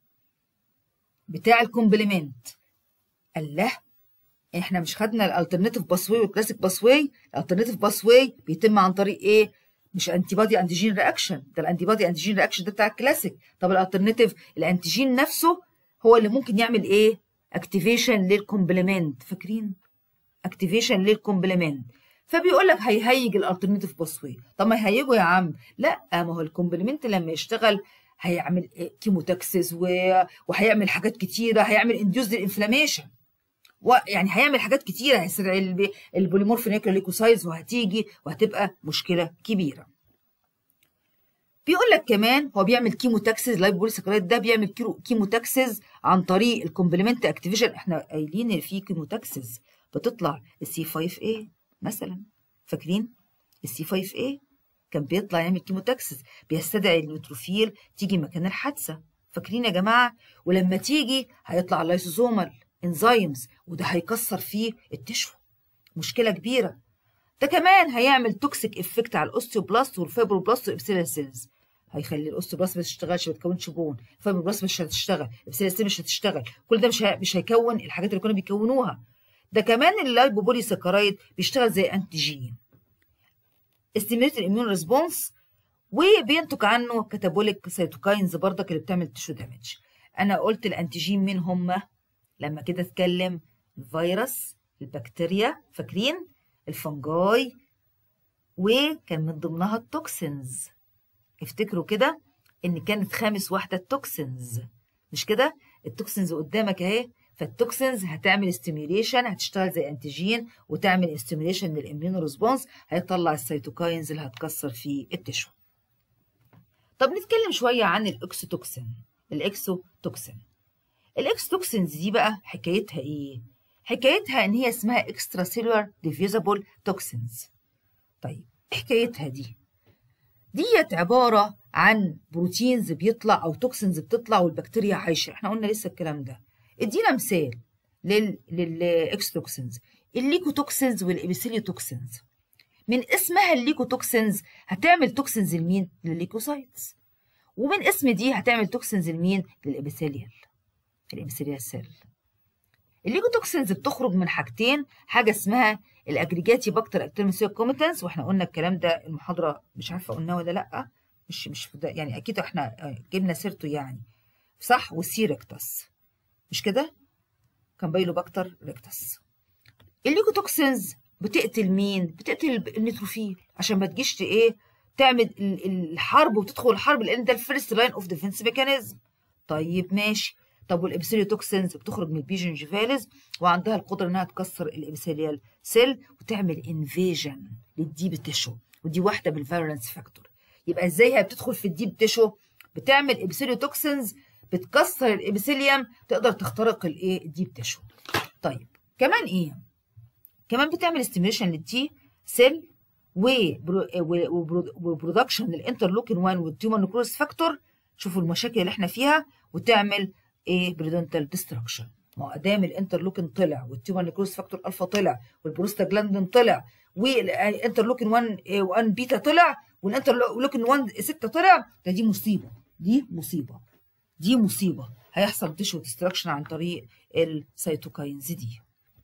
بتاع الكومبلمنت الله احنا مش خدنا الالترناتيف باس واي والكلاسيك باس واي الالترناتيف باس واي بيتم عن طريق ايه مش انتي بادي انتيجين رياكشن ده الانتي بادي انتيجين رياكشن ده بتاع الكلاسيك طب الالترناتيف الانتيجين نفسه هو اللي ممكن يعمل ايه اكتيفيشن للكومبلمنت فاكرين اكتيفيشن للكومبلمنت فبيقول لك هيهيج الالترناتيف باسوي طب ما يهيجه يا عم لا ما هو الكومبلمنت لما يشتغل هيعمل كيموتاكسس و... وهيعمل حاجات كتيره هيعمل انديوز للانفلاميشن ويعني هيعمل حاجات كتيره هيسرع الب... البوليمورفينيكال ليكوسايدز وهتيجي وهتبقى مشكله كبيره بيقول لك كمان هو بيعمل كيموتاكسيز لايبوليساكرايد ده بيعمل كيلو كيموتاكسيز عن طريق الكومبلمنت اكتيفيشن احنا قايلين ان في كيموتاكسيز بتطلع السي 5 a مثلا فاكرين السي 5 a كان بيطلع يعمل كيموتاكسيس بيستدعي النيوتروفيل تيجي مكان الحادثه فاكرين يا جماعه ولما تيجي هيطلع اللايسوزومال انزيمز وده هيكسر فيه التشو مشكله كبيره ده كمان هيعمل توكسيك افكت على الاوستيوبلاست والفايبروبلاست والابسيليال سيلز هيخلي الاوستيوبلاست ما تشتغلش ما تكونش بون الفايبروبلاست مش هتشتغل الابسيليال سيلز مش هتشتغل كل ده مش مش هيكون الحاجات اللي كانوا بيكونوها ده كمان اللايبوبولي سكرايد بيشتغل زي انتيجين استيميليت الاميون ريسبونس وبينتج عنه كاتابوليك سيتوكاينز برضك اللي بتعمل تشو دامج انا قلت الانتيجين مين هم لما كده اتكلم الفيروس البكتيريا فاكرين الفنجاي وكان من ضمنها التوكسينز افتكروا كده ان كانت خامس واحده التوكسينز مش كده التوكسينز قدامك اهي فالتوكسينز هتعمل ستيميوليشن هتشتغل زي انتيجين وتعمل ستيميوليشن للاميون ريسبونس هيطلع السيتوكاينز اللي هتكسر في التشو طب نتكلم شويه عن الاكسوتوكسين الاكسوتوكسين الاكسوتوكسينز دي بقى حكايتها ايه حكايتها ان هي اسمها اكسترا سيلولار ديفيوزابل توكسينز طيب ايه حكايتها دي ديت عباره عن بروتينز بيطلع او توكسينز بتطلع والبكتيريا عايشه احنا قلنا لسه الكلام ده ادينا مثال لل للاكستوكسينز الليكوتوكسينز والابيسيليوتوكسينز من اسمها الليكوتوكسينز هتعمل توكسينز لمين للليكوسايتس ومن اسم دي هتعمل توكسينز لمين للابيثيليال الابيثيليال سيل الليكوتوكسينز بتخرج من حاجتين حاجه اسمها الاجريجاتي باكتر اكتيرمسيا كوميتنس واحنا قلنا الكلام ده المحاضره مش عارفه قلناه ولا لا مش مش يعني اكيد احنا جبنا سيرته يعني صح والسيركتس مش كده كامبايلوباكتر ريكتس الليكوتوكسينز بتقتل مين بتقتل النيتروفيل عشان ما تجيش ايه تعمل الحرب وتدخل الحرب لان ده الفيرست لاين اوف ديفنس ميكانيزم طيب ماشي طب والابسيليوتوكسينز بتخرج من البيجن جيفاليز وعندها القدره انها تكسر الابسيليال سيل وتعمل انفيجن للديب تيشو ودي واحده من الفيرنس فاكتور يبقى ازاي هي بتدخل في الديب تيشو بتعمل ابسيليوتوكسينز بتكسر الابيثيليوم تقدر تخترق الايه الديب تيشو طيب كمان ايه كمان بتعمل ستيميوليشن للتي سيل وبرودكشن للانترلوكين 1 والتيومر نكروز فاكتور شوفوا المشاكل اللي احنا فيها وتعمل ايه بريدونتال ديستركشن ما ادام الانترلوكين طلع والتيومر نكروز فاكتور الفا طلع والبروستاجلاندين طلع والانترلوكين 1 1 بيتا طلع والانترلوكين 1 6 طلع ده دي مصيبه دي مصيبه دي مصيبه هيحصل تشو ديستراكشن عن طريق السيتوكاينز دي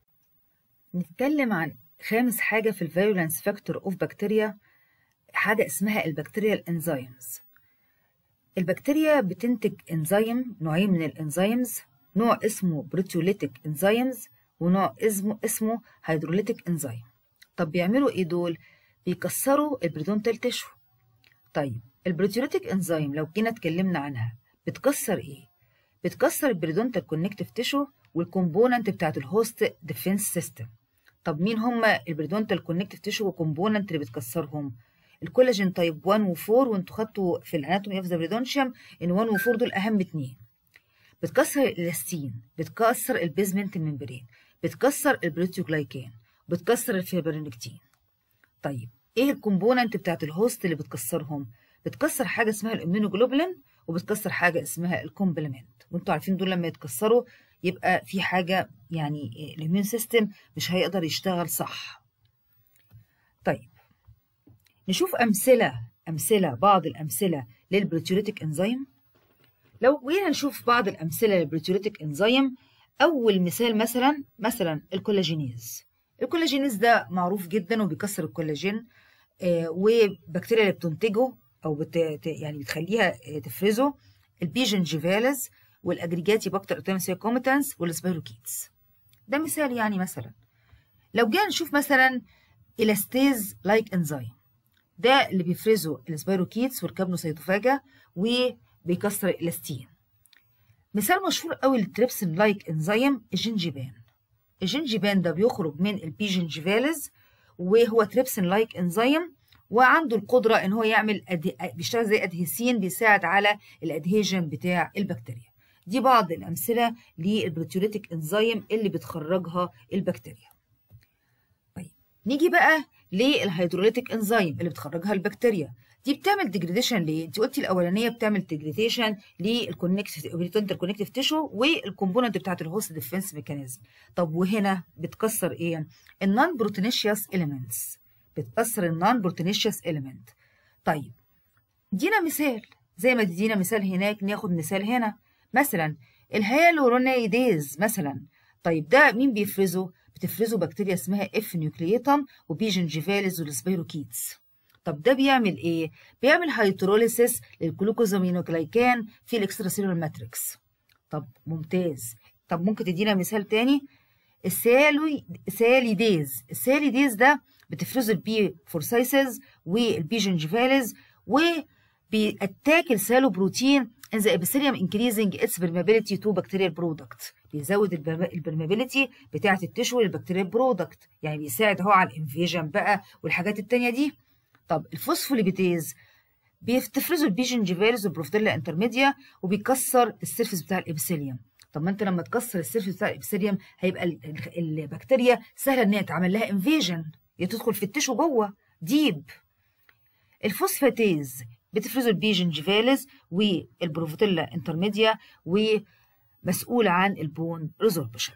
نتكلم عن خامس حاجه في الفيرولانس فاكتور اوف بكتيريا حاجه اسمها البكتيريال انزيمز البكتيريا بتنتج انزيم نوعين من الانزيمز نوع اسمه بروتيوليتيك انزيمز ونوع اسمه اسمه هيدروليتيك انزيم طب بيعملوا ايه دول بيكسروا البريدونتال تيشو طيب البروتيوليتيك انزيم لو جينا اتكلمنا عنها بتكسر ايه بتكسر البريدونتال كونكتيف تيشو والكومبوننت بتاعت الهوست ديفense سيستم طب مين هما البريدونتال كونكتيف تيشو وكومبوننت اللي بتكسرهم الكولاجين تايب 1 و4 وانتوا خدتوا في الاناتومي اوف ذا بريدونشيوم ان 1 و4 دول اهم اتنين بتكسر الالاستين بتكسر البيزمنت ممبرين بتكسر البروتيوجلايكان بتكسر الفيبرينكتين طيب ايه الكومبوننت بتاعت الهوست اللي بتكسرهم بتكسر حاجه اسمها الاميونوجلوبولين وبتكسر حاجه اسمها الكومبلمنت وانتوا عارفين دول لما يتكسروا يبقى في حاجه يعني الاميون سيستم مش هيقدر يشتغل صح طيب نشوف امثله امثله بعض الامثله للبروتيوليتيك انزيم لو جينا نشوف بعض الامثله للبروتيوليتيك انزيم اول مثال مثلا مثلا الكولاجينيز الكولاجينيز ده معروف جدا وبيكسر الكولاجين آه وبكتيريا اللي بتنتجه او بت يعني بتخليها تفرزه البيجن جيفالز والاجريجاتي باكتر ارتمسيا كوميتانس والسبيروكيتس ده مثال يعني مثلا لو جينا نشوف مثلا الاستيز لايك انزيم ده اللي بيفرزه السبيروكيتس والكابنوسيتوفاجا وبيكسر الالاستين مثال مشهور قوي للتريبسين لايك انزيم الجنجيبان الجنجيبان ده بيخرج من البيجنجيفالز وهو تريبسين لايك انزيم وعنده القدره ان هو يعمل أده... بيشتغل زي ادهيسين بيساعد على الادهيجن بتاع البكتيريا دي بعض الامثله للبروتيوليتيك انزيم اللي بتخرجها البكتيريا طيب نيجي بقى للهيدروليتيك انزيم اللي بتخرجها البكتيريا دي بتعمل ديجريديشن ليه؟ انت قلتي الاولانيه بتعمل ديجريديشن للكونكتيف الكونكتيف تيشو والكومبوننت بتاعت الهوست ديفنس ميكانيزم طب وهنا بتكسر ايه؟ النون بروتينيشيوس اليمنتس بتكسر النون بروتينيشيوس اليمنت طيب دينا مثال زي ما تدينا مثال هناك ناخد مثال هنا مثلا الهيالورونيديز مثلا طيب ده مين بيفرزه؟ بتفرزه بكتيريا اسمها اف نيوكليتم وبي جنجيفاليز والسبيروكيتس طب ده بيعمل ايه؟ بيعمل هيدروليسيس للجلوكوزامينوجلايكان في الاكسترا سيلولار ماتريكس طب ممتاز طب ممكن تدينا مثال تاني السالوي ساليديز الساليديز ده بتفرز البي فورسايسز والبي جنجيفاليز وبيأتاك السالو بروتين in the epithelium increasing its permeability to bacterial product بيزود البرمابيليتي بتاعة التشو للبكتيريال برودكت يعني بيساعد هو على الانفيجن بقى والحاجات التانية دي طب الفوسفوليبيتيز بتفرزوا البيجنجيفاليز والبروفتيلا انترميديا وبيكسر السيرفس بتاع الابيثيليوم طب ما انت لما تكسر السيرفس بتاع الابيثيليوم هيبقى البكتيريا سهله ان هي تعمل لها انفيجن تدخل في التشو جوه ديب الفوسفاتيز بتفرزوا البيجنجيفاليز والبروفتيلا انترميديا ومسؤول عن البون ريزوربشن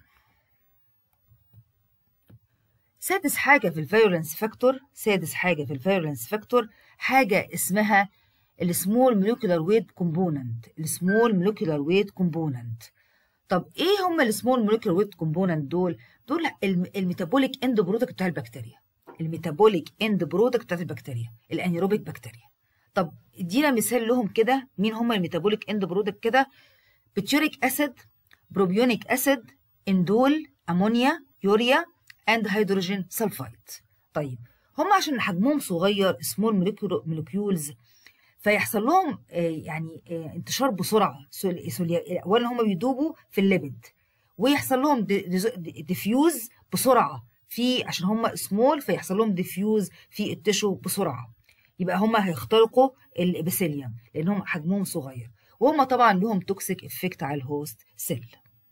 سادس حاجة في الفيولنس فاكتور سادس حاجة في الفيولنس فاكتور حاجة اسمها السمول موليكولار ويت كومبوننت السمول موليكولار ويت كومبوننت طب ايه هم السمول موليكولار ويت كومبوننت دول دول الميتابوليك اند برودكت بتاع البكتيريا الميتابوليك اند برودكت بتاعت البكتيريا الانيروبيك بكتيريا طب ادينا مثال لهم كده مين هم الميتابوليك اند برودكت كده بتيوريك اسيد بروبيونيك اسيد اندول امونيا يوريا اند هيدروجين سلفايد طيب هم عشان حجمهم صغير سمول مولكيولز فيحصل لهم يعني انتشار بسرعه اولا هم بيدوبوا في الليبيد ويحصل لهم ديفيوز بسرعه في عشان هم سمول فيحصل لهم ديفيوز في التشو بسرعه يبقى هم هيخترقوا الابيثيليوم لانهم حجمهم صغير وهم طبعا لهم توكسيك افكت على الهوست سيل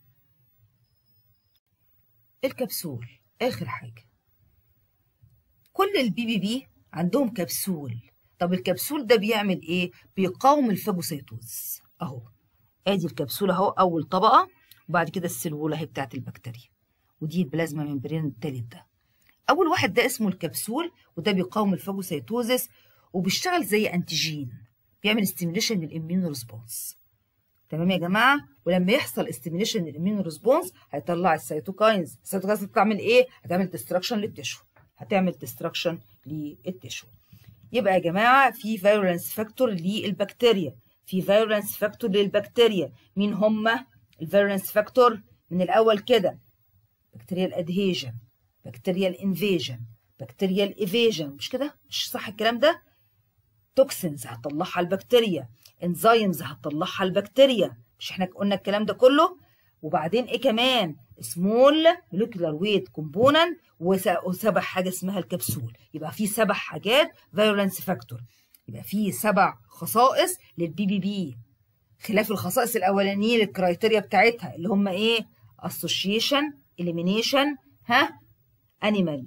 الكبسول اخر حاجه كل البي بي بي عندهم كبسول طب الكبسول ده بيعمل ايه بيقاوم الفاجوسيتوز اهو ادي الكبسول اهو اول طبقه وبعد كده السلوله اهي بتاعت البكتيريا ودي البلازما ممبرين التالت ده اول واحد ده اسمه الكبسول وده بيقاوم الفاجوسيتوزس وبيشتغل زي انتيجين بيعمل ستيميوليشن للاميون ريسبونس تمام يا جماعه ولما يحصل استيميوليشن للاميون ريسبونس هيطلع السيتوكاينز السيتوكاينز بتعمل ايه هتعمل ديستراكشن للتشو هتعمل ديستراكشن للتشو يبقى يا جماعه في فيرولنس فاكتور للبكتيريا في فيرولنس فاكتور للبكتيريا مين هم الفيرولنس فاكتور من الاول كده بكتيريال ادهيجن بكتيريال انفيجن بكتيريال ايفيجن مش كده مش صح الكلام ده توكسينز هتطلعها البكتيريا انزيمز هتطلعها البكتيريا مش احنا قلنا الكلام ده كله وبعدين ايه كمان سمول موليكولار ويت كومبوننت وسبع حاجه اسمها الكبسول يبقى في سبع حاجات فيرولنس فاكتور يبقى في سبع خصائص للبي بي بي خلاف الخصائص الاولانيه للكرايتيريا بتاعتها اللي هم ايه اسوشيشن اليمينيشن ها انيمال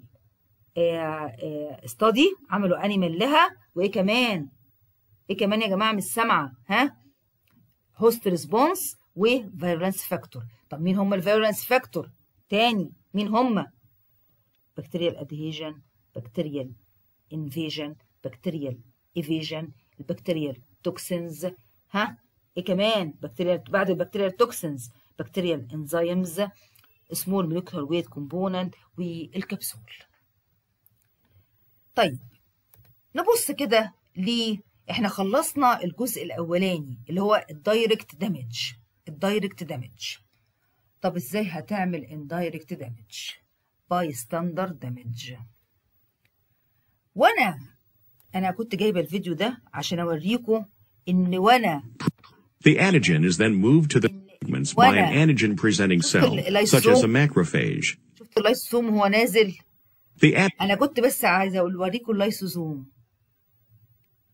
ستادي عملوا انيمال لها وايه كمان ايه كمان يا جماعه مش سامعه ها هوست ريسبونس وفيرولنس فاكتور طب مين هم الفيرولنس فاكتور تاني مين هم بكتيريال ادهيجن بكتيريال انفيجن بكتيريال ايفيجن البكتيريال توكسينز ها ايه كمان بكتيريال بعد البكتيريال توكسينز بكتيريال انزيمز سمول موليكولار ويت كومبوننت والكبسول طيب نبص كده ليه احنا خلصنا الجزء الاولاني اللي هو الدايركت دامج الدايركت دامج طب ازاي هتعمل اندايركت دامج باي ستاندرد دامج وانا انا كنت جايبه الفيديو ده عشان اوريكم ان وانا The antigen is then moved to the segments by an antigen presenting cell, such as a macrophage. شفت اللايسوزوم هو نازل The an- انا كنت بس عايزه اقول اوريكم اللايسوزوم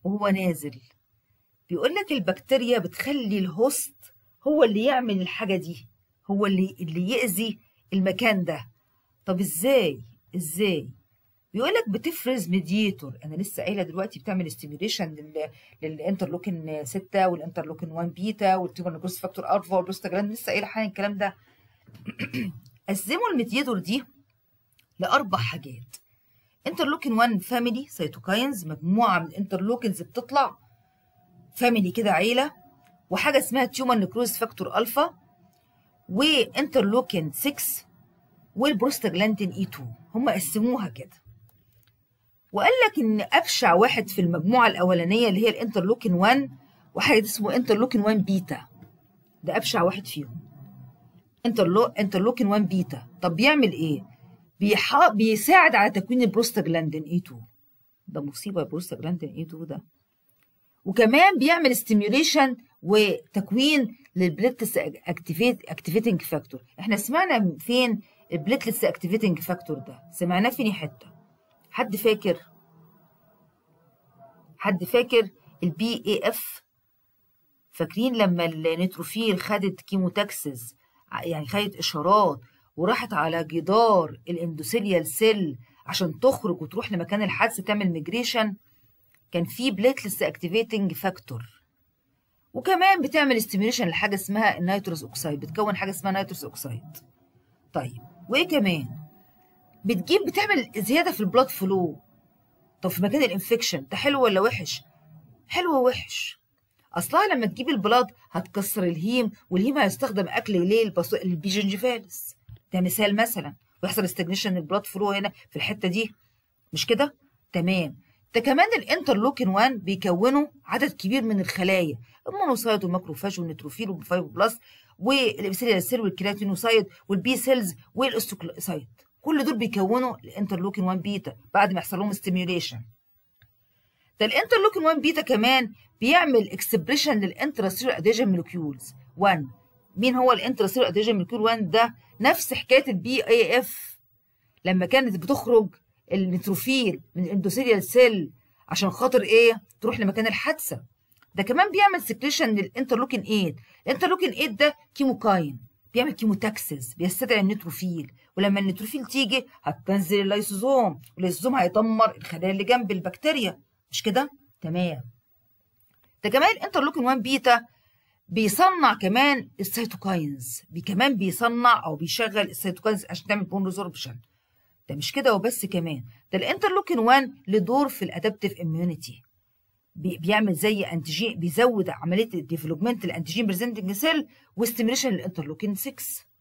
وهو نازل بيقول لك البكتيريا بتخلي الهوست هو اللي يعمل الحاجة دي هو اللي اللي يأذي المكان ده طب ازاي ازاي بيقول لك بتفرز ميديتور انا لسه قايله دلوقتي بتعمل ستيميوليشن للانترلوكين 6 والانترلوكين 1 بيتا والتيومر نيكروس فاكتور الفا والبروستاجلاند لسه قايله حاجه الكلام ده قسموا الميديتور دي لاربع حاجات انترلوكين 1 فاميلي سيتوكاينز مجموعه من الانترلوكينز بتطلع فاميلي كده عيله وحاجه اسمها تيومر نيكروز فاكتور الفا وانترلوكين 6 والبروستاجلاندين اي 2 هم قسموها كده وقال لك ان ابشع واحد في المجموعه الاولانيه اللي هي الانترلوكين 1 واحد اسمه انترلوكين 1 بيتا ده ابشع واحد فيهم انترلو انترلوكين 1 بيتا طب بيعمل ايه بيح... بيساعد على تكوين البروستاجلاندين اي 2 ده مصيبه البروستاجلاندين اي 2 ده وكمان بيعمل ستيميوليشن وتكوين للبليتلس اكتيفيت اكتيفيتنج فاكتور احنا سمعنا فين البليتلس اكتيفيتنج فاكتور ده سمعناه فين حته حد فاكر حد فاكر البي اي اف فاكرين لما النيتروفيل خدت كيموتاكسز يعني خدت اشارات وراحت على جدار الاندوثيليال سيل عشان تخرج وتروح لمكان الحادثه تعمل ميجريشن كان في بليتلس اكتيفيتنج فاكتور وكمان بتعمل ستيميوليشن لحاجه اسمها النيتروس اوكسايد بتكون حاجه اسمها نيتروس اوكسايد طيب وايه كمان بتجيب بتعمل زياده في البلاد فلو طب في مكان الانفكشن ده حلو ولا وحش حلو ووحش اصلها لما تجيب البلاد هتكسر الهيم والهيم هيستخدم اكل ليه البص... البيجنجفالس ده مثال مثلا ويحصل استجنيشن البلاد فلو هنا في الحته دي مش كده تمام ده كمان الانترلوكين 1 بيكونوا عدد كبير من الخلايا المونوسايت والماكروفاج والنيتروفيل والفايبروبلاست والابيثيليال سيل والكيراتينوسايت والبي سيلز والاستوكلايسايت كل دول بيكونوا الانترلوكين 1 بيتا بعد ما يحصل لهم ستيميوليشن ده الانترلوكين 1 بيتا كمان بيعمل اكسبريشن للانتراسيلولار اديجن مولكيولز 1 مين هو الانتراسيلولار اديجن مولكيول 1 ده نفس حكايه البي اي اف لما كانت بتخرج النيتروفيل من الاندوثيليال سيل عشان خاطر ايه تروح لمكان الحادثه ده كمان بيعمل سكريشن للانترلوكين 8 الانترلوكين 8 ده كيموكاين بيعمل كيموتاكسس بيستدعي النيتروفيل ولما النيتروفيل تيجي هتنزل اللايسوزوم واللايسوزوم هيدمر الخلايا اللي جنب البكتيريا مش كده تمام ده كمان الانترلوكين 1 بيتا بيصنع كمان السيتوكاينز بي كمان بيصنع او بيشغل السيتوكاينز عشان تعمل بون ريزوربشن ده مش كده وبس كمان ده الانترلوكين 1 له دور في الادابتيف اميونيتي بيعمل زي انتيجين بيزود عمليه الديفلوبمنت الانتيجين بريزنتنج سيل واستيميليشن للانترلوكين 6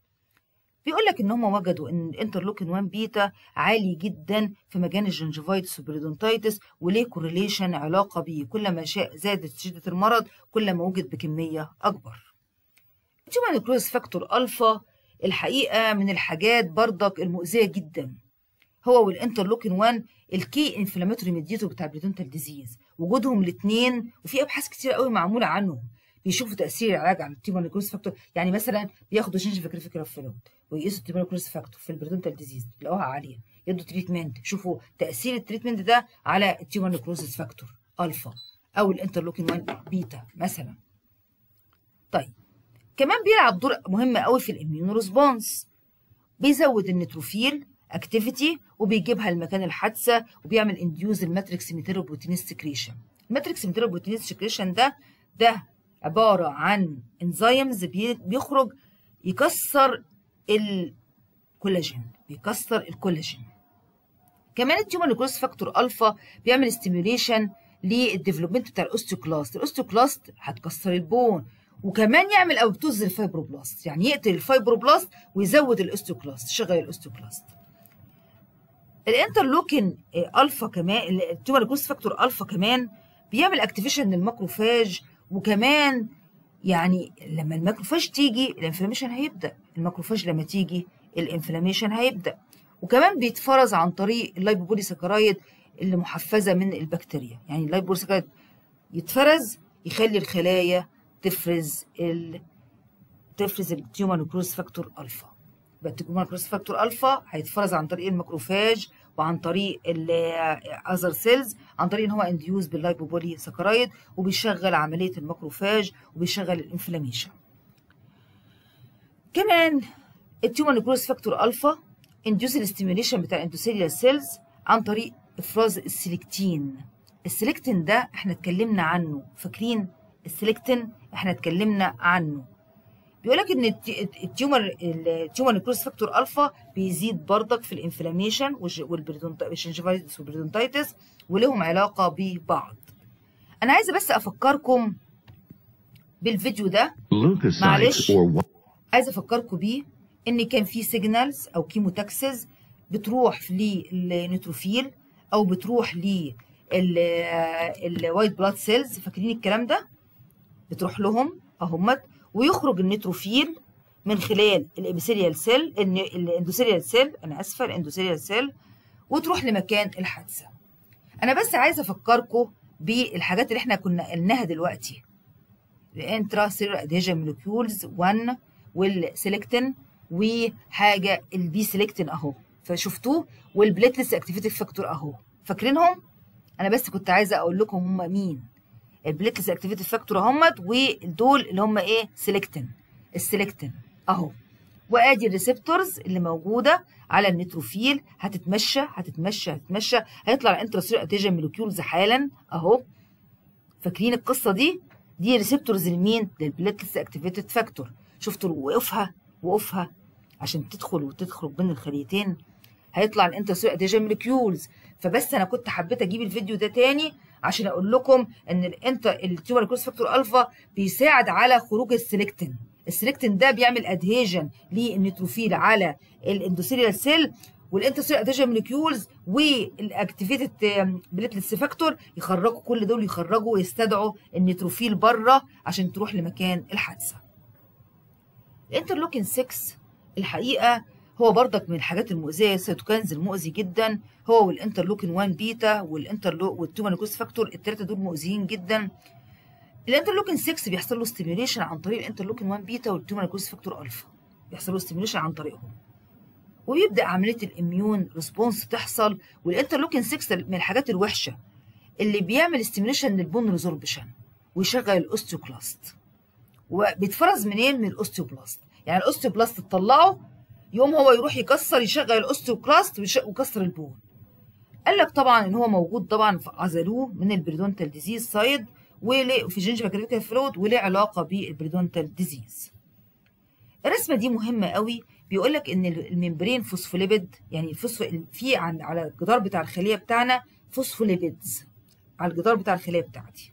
بيقول لك ان هم وجدوا ان الانترلوكين 1 بيتا عالي جدا في مجال الجنجفايتس والبريدونتايتس وليه كورليشن علاقه بيه كل ما زادت شده المرض كل ما وجد بكميه اكبر التيومر نيكروز فاكتور الفا الحقيقه من الحاجات برضك المؤذيه جدا هو والانترلوكين 1 الكي انفلاماتوري ميديتور بتاع البريدونتال ديزيز وجودهم الاثنين وفي ابحاث كتير قوي معموله عنهم بيشوفوا تاثير العلاج على التيومر نيكروز فاكتور يعني مثلا بياخدوا جينجيف كريفيكرافيلود ويقيسوا التيومر نيكروز فاكتور في البريدونتال ديزيز يلاقوها عاليه يدوا تريتمنت شوفوا تاثير التريتمنت ده على التيومر نيكروز فاكتور الفا او الانترلوكين 1 بيتا مثلا طيب كمان بيلعب دور مهم قوي في الاميون ريسبونس بيزود النيتروفيل اكتيفيتي وبيجيبها لمكان الحادثه وبيعمل انديوز الماتريكس ميتيروبروتينيز سكريشن الماتريكس ميتيروبروتينيز سكريشن ده ده عباره عن انزيمز بيخرج يكسر الكولاجين بيكسر الكولاجين كمان التيومر نيكروز فاكتور الفا بيعمل ستيميوليشن للديفلوبمنت بتاع الاوستيوكلاست الاوستيوكلاست هتكسر البون وكمان يعمل ابوبتوز الفايبروبلاست يعني يقتل الفايبروبلاست ويزود الاوستيوكلاست يشغل الاوستيوكلاست الانترلوكين الفا كمان التيومر نيكروز فاكتور الفا كمان بيعمل اكتيفيشن للماكروفاج وكمان يعني لما الماكروفاج تيجي الانفلاميشن هيبدا الماكروفاج لما تيجي الانفلاميشن هيبدا وكمان بيتفرز عن طريق اللايبوبولي سكرايد اللي محفزه من البكتيريا يعني اللايبوبولي سكرايد يتفرز يخلي الخلايا تفرز ال... تفرز التيومر نيكروز فاكتور الفا يبقى التيومر نيكروز فاكتور الفا هيتفرز عن طريق الماكروفاج وعن طريق الاذر سيلز عن طريق ان هو انديوز باللايبوبولي سكرايد وبيشغل عمليه الماكروفاج وبيشغل الانفلاميشن كمان التيومر نيكروز فاكتور الفا انديوز الاستيميوليشن بتاع الاندوثيليال سيلز عن طريق افراز السيلكتين السيلكتين ده احنا اتكلمنا عنه فاكرين السيلكتين احنا اتكلمنا عنه بيقول لك ان التيومر التيومر نيكروز فاكتور الفا بيزيد بردك في الانفلاميشن والشنجفايتس والبريدونتايتس ولهم علاقه ببعض انا عايزه بس افكركم بالفيديو ده معلش عايزه افكركم بيه ان كان في سيجنالز او كيموتاكسز بتروح للنيتروفيل او بتروح للوايت بلاد سيلز فاكرين الكلام ده بتروح لهم اهمت ويخرج النيتروفيل من خلال الابيثيليال سيل الاندوثيليال سيل انا اسفه الاندوثيليال سيل وتروح لمكان الحادثه انا بس عايزه افكركم بالحاجات اللي احنا كنا قلناها دلوقتي الانترا سيلر ادهيجن مولكيولز 1 والسيلكتين وحاجه البي سيلكتين اهو فشفتوه والبليتلس اكتيفيتي فاكتور اهو فاكرينهم انا بس كنت عايزه اقول لكم هم مين البليتلس اكتيفيتي فاكتور اهمت ودول اللي هم ايه سيلكتين السيلكتين اهو وادي الريسبتورز اللي موجوده على النيتروفيل هتتمشى هتتمشى هتتمشى هيطلع الانتراسيلر اتيجن مولكيولز حالا اهو فاكرين القصه دي دي ريسبتورز لمين للبليتلس اكتيفيتد فاكتور شفتوا وقفها وقفها عشان تدخل وتدخل بين الخليتين هيطلع الانتراسيلر اتيجن مولكيولز فبس انا كنت حبيت اجيب الفيديو ده تاني عشان اقول لكم ان الانت التيومر نيكروز فاكتور الفا بيساعد على خروج السيلكتين السيلكتين ده بيعمل ادهيجن للنيتروفيل على الاندوثيليال سيل والانترسيل ادهيجن مولكيولز والاكتيفيتد بليتلس فاكتور يخرجوا كل دول يخرجوا ويستدعوا النيتروفيل بره عشان تروح لمكان الحادثه الانترلوكين 6 الحقيقه هو برضك من الحاجات المؤذيه السيتوكاينز المؤذي جدا هو والانترلوكين 1 بيتا والانترلو والتوما نيكوز فاكتور الثلاثه دول مؤذيين جدا الانترلوكين 6 بيحصل له ستيميوليشن عن طريق الانترلوكين 1 بيتا والتوما نيكوز فاكتور الفا بيحصل له ستيميوليشن عن طريقهم ويبدا عمليه الاميون ريسبونس تحصل والانترلوكين 6 من الحاجات الوحشه اللي بيعمل ستيميوليشن للبون ريزوربشن ويشغل الاوستيوكلاست وبيتفرز منين من الاوستيوبلاست يعني الاوستيوبلاست تطلعه يوم هو يروح يكسر يشغل الاوستيوكلاست ويكسر البون قال لك طبعا ان هو موجود طبعا عزلوه من البريدونتال ديزيز سايد وفي جينجيفا كريتيكال فلويد وليه علاقه بالبريدونتال ديزيز الرسمه دي مهمه قوي بيقول لك ان الممبرين فوسفوليبيد يعني الفوسفو في عند على الجدار بتاع الخليه بتاعنا فوسفوليبيدز على الجدار بتاع الخليه بتاعتي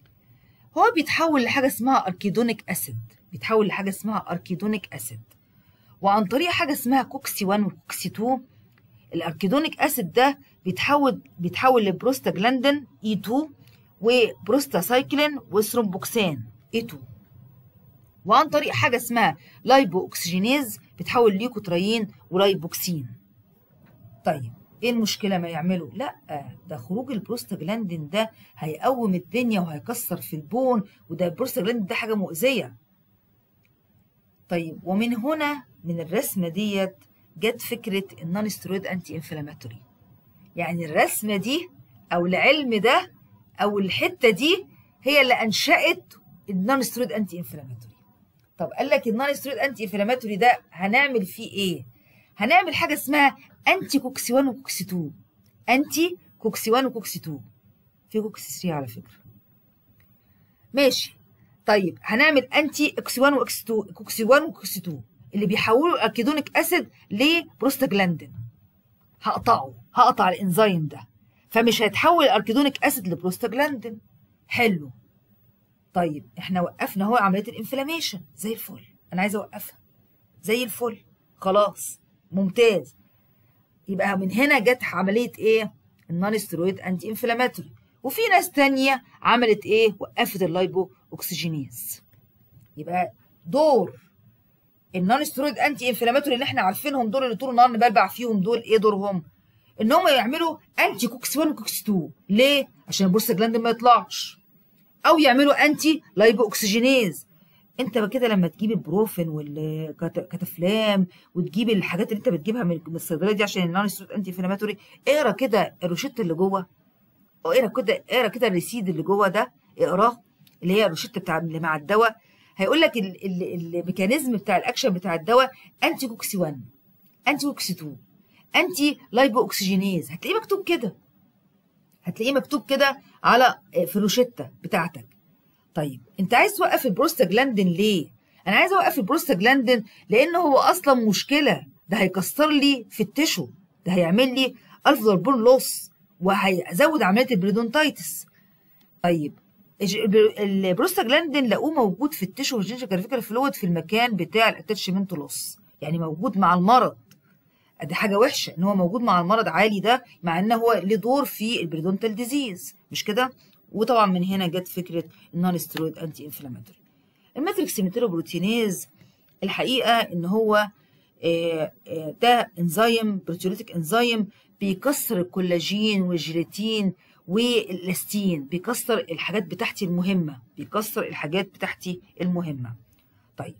هو بيتحول لحاجه اسمها اركيدونيك اسيد بيتحول لحاجه اسمها اركيدونيك اسيد وعن طريق حاجه اسمها كوكسي 1 وكوكسي 2 الاركيدونيك اسيد ده بيتحول بيتحول لبروستاجلاندين اي 2 وبروستاسايكلين وثرومبوكسان اي 2 وعن طريق حاجه اسمها لايبو اوكسجينيز بتحول ليكوتريين ولايبوكسين طيب ايه المشكله ما يعملوا لا ده خروج البروستاجلاندين ده هيقوم الدنيا وهيكسر في البون وده البروستاجلاندين ده حاجه مؤذيه طيب ومن هنا من الرسمه ديت جت فكره النون سترويد انتي انفلاماتوري يعني الرسمه دي او العلم ده او الحته دي هي اللي انشات النون سترويد انتي انفلاماتوري طب قال لك النون سترويد انتي انفلاماتوري ده هنعمل فيه ايه هنعمل حاجه اسمها انتي كوكسي 1 وكوكسي 2 انتي كوكسي 1 وكوكسي 2 في كوكسي 3 على فكره ماشي طيب هنعمل انتي كوكسي 1 وكوكسي 2 كوكسي 1 وكوكسي 2 اللي بيحولوا الاركيدونيك اسيد لبروستاجلاندين هقطعه هقطع الانزيم ده فمش هيتحول الاركيدونيك اسيد لبروستاجلاندين حلو طيب احنا وقفنا اهو عمليه الانفلاميشن زي الفل انا عايزه اوقفها زي الفل خلاص ممتاز يبقى من هنا جت عمليه ايه النون ستيرويد انتي انفلاماتوري وفي ناس تانية عملت ايه وقفت اللايبو اوكسجينيز يبقى دور النون ستيرويد انتي انفلاماتوري اللي احنا عارفينهم دول اللي طول النهار نبلبع فيهم دول ايه دورهم ان هم يعملوا انتي كوكس 1 وكوكس 2 ليه عشان البروستاجلاندين ما يطلعش او يعملوا انتي لايبو اوكسجينيز انت كده لما تجيب البروفين والكتافلام وتجيب الحاجات اللي انت بتجيبها من الصيدليه دي عشان النون سترويد انتي انفلاماتوري اقرا كده الروشته اللي جوه اقرا كده اقرا كده الريسيد اللي جوه ده اقراه اللي هي الروشته بتاع اللي مع الدواء هيقول لك الميكانيزم بتاع الاكشن بتاع الدواء انتي كوكسي 1 انتي كوكسي 2 انتي لايبو اوكسجينيز هتلاقيه مكتوب كده هتلاقيه مكتوب كده على في الروشته بتاعتك طيب انت عايز توقف البروستاجلاندين ليه انا عايز اوقف البروستاجلاندين لان هو اصلا مشكله ده هيكسر لي في التشو ده هيعمل لي الفا بون لوس وهيزود عمليه البريدونتايتس طيب البروستاجلاندين لقوه موجود في التشو والجينجيكال فلويد في المكان بتاع الاتاتشمنت لوس يعني موجود مع المرض دي حاجه وحشه ان هو موجود مع المرض عالي ده مع ان هو له دور في البريدونتال ديزيز مش كده وطبعا من هنا جت فكره النون ستيرويد انتي انفلاماتوري الماتريكس ميتروبروتينيز الحقيقه ان هو ده انزيم بروتيوليتيك انزيم بيكسر الكولاجين والجيلاتين والاستين بيكسر الحاجات بتاعتي المهمه بيكسر الحاجات بتاعتي المهمه طيب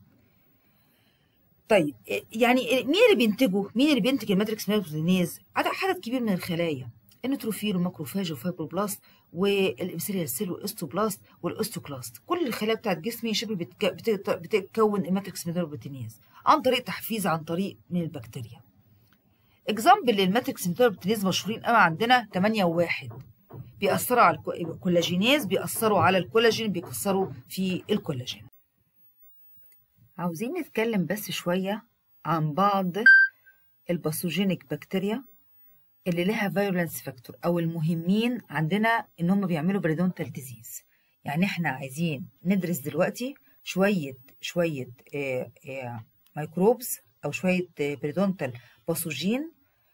طيب يعني مين اللي بينتجه مين اللي بينتج الماتريكس ميتروبروتينيز عدد كبير من الخلايا النيتروفيل والماكروفاج والفايبروبلاست والابسيريال سيل والاستوبلاست والاستوكلاست كل الخلايا بتاعت جسمي شبه بتك... بتك... بتكون الماتريكس ميتروبروتينيز عن طريق تحفيز عن طريق من البكتيريا اكزامبل للماتريكس ميتروبروتينيز مشهورين قوي عندنا 8 و1 بيأثروا على الكولاجينيز بيأثروا على الكولاجين بيكسروا في الكولاجين عاوزين نتكلم بس شوية عن بعض الباثوجينيك بكتيريا اللي لها فيرولنس فاكتور او المهمين عندنا ان هم بيعملوا بريدونتال ديزيز يعني احنا عايزين ندرس دلوقتي شويه شويه آآ آآ ميكروبز او شويه بريدونتال باثوجين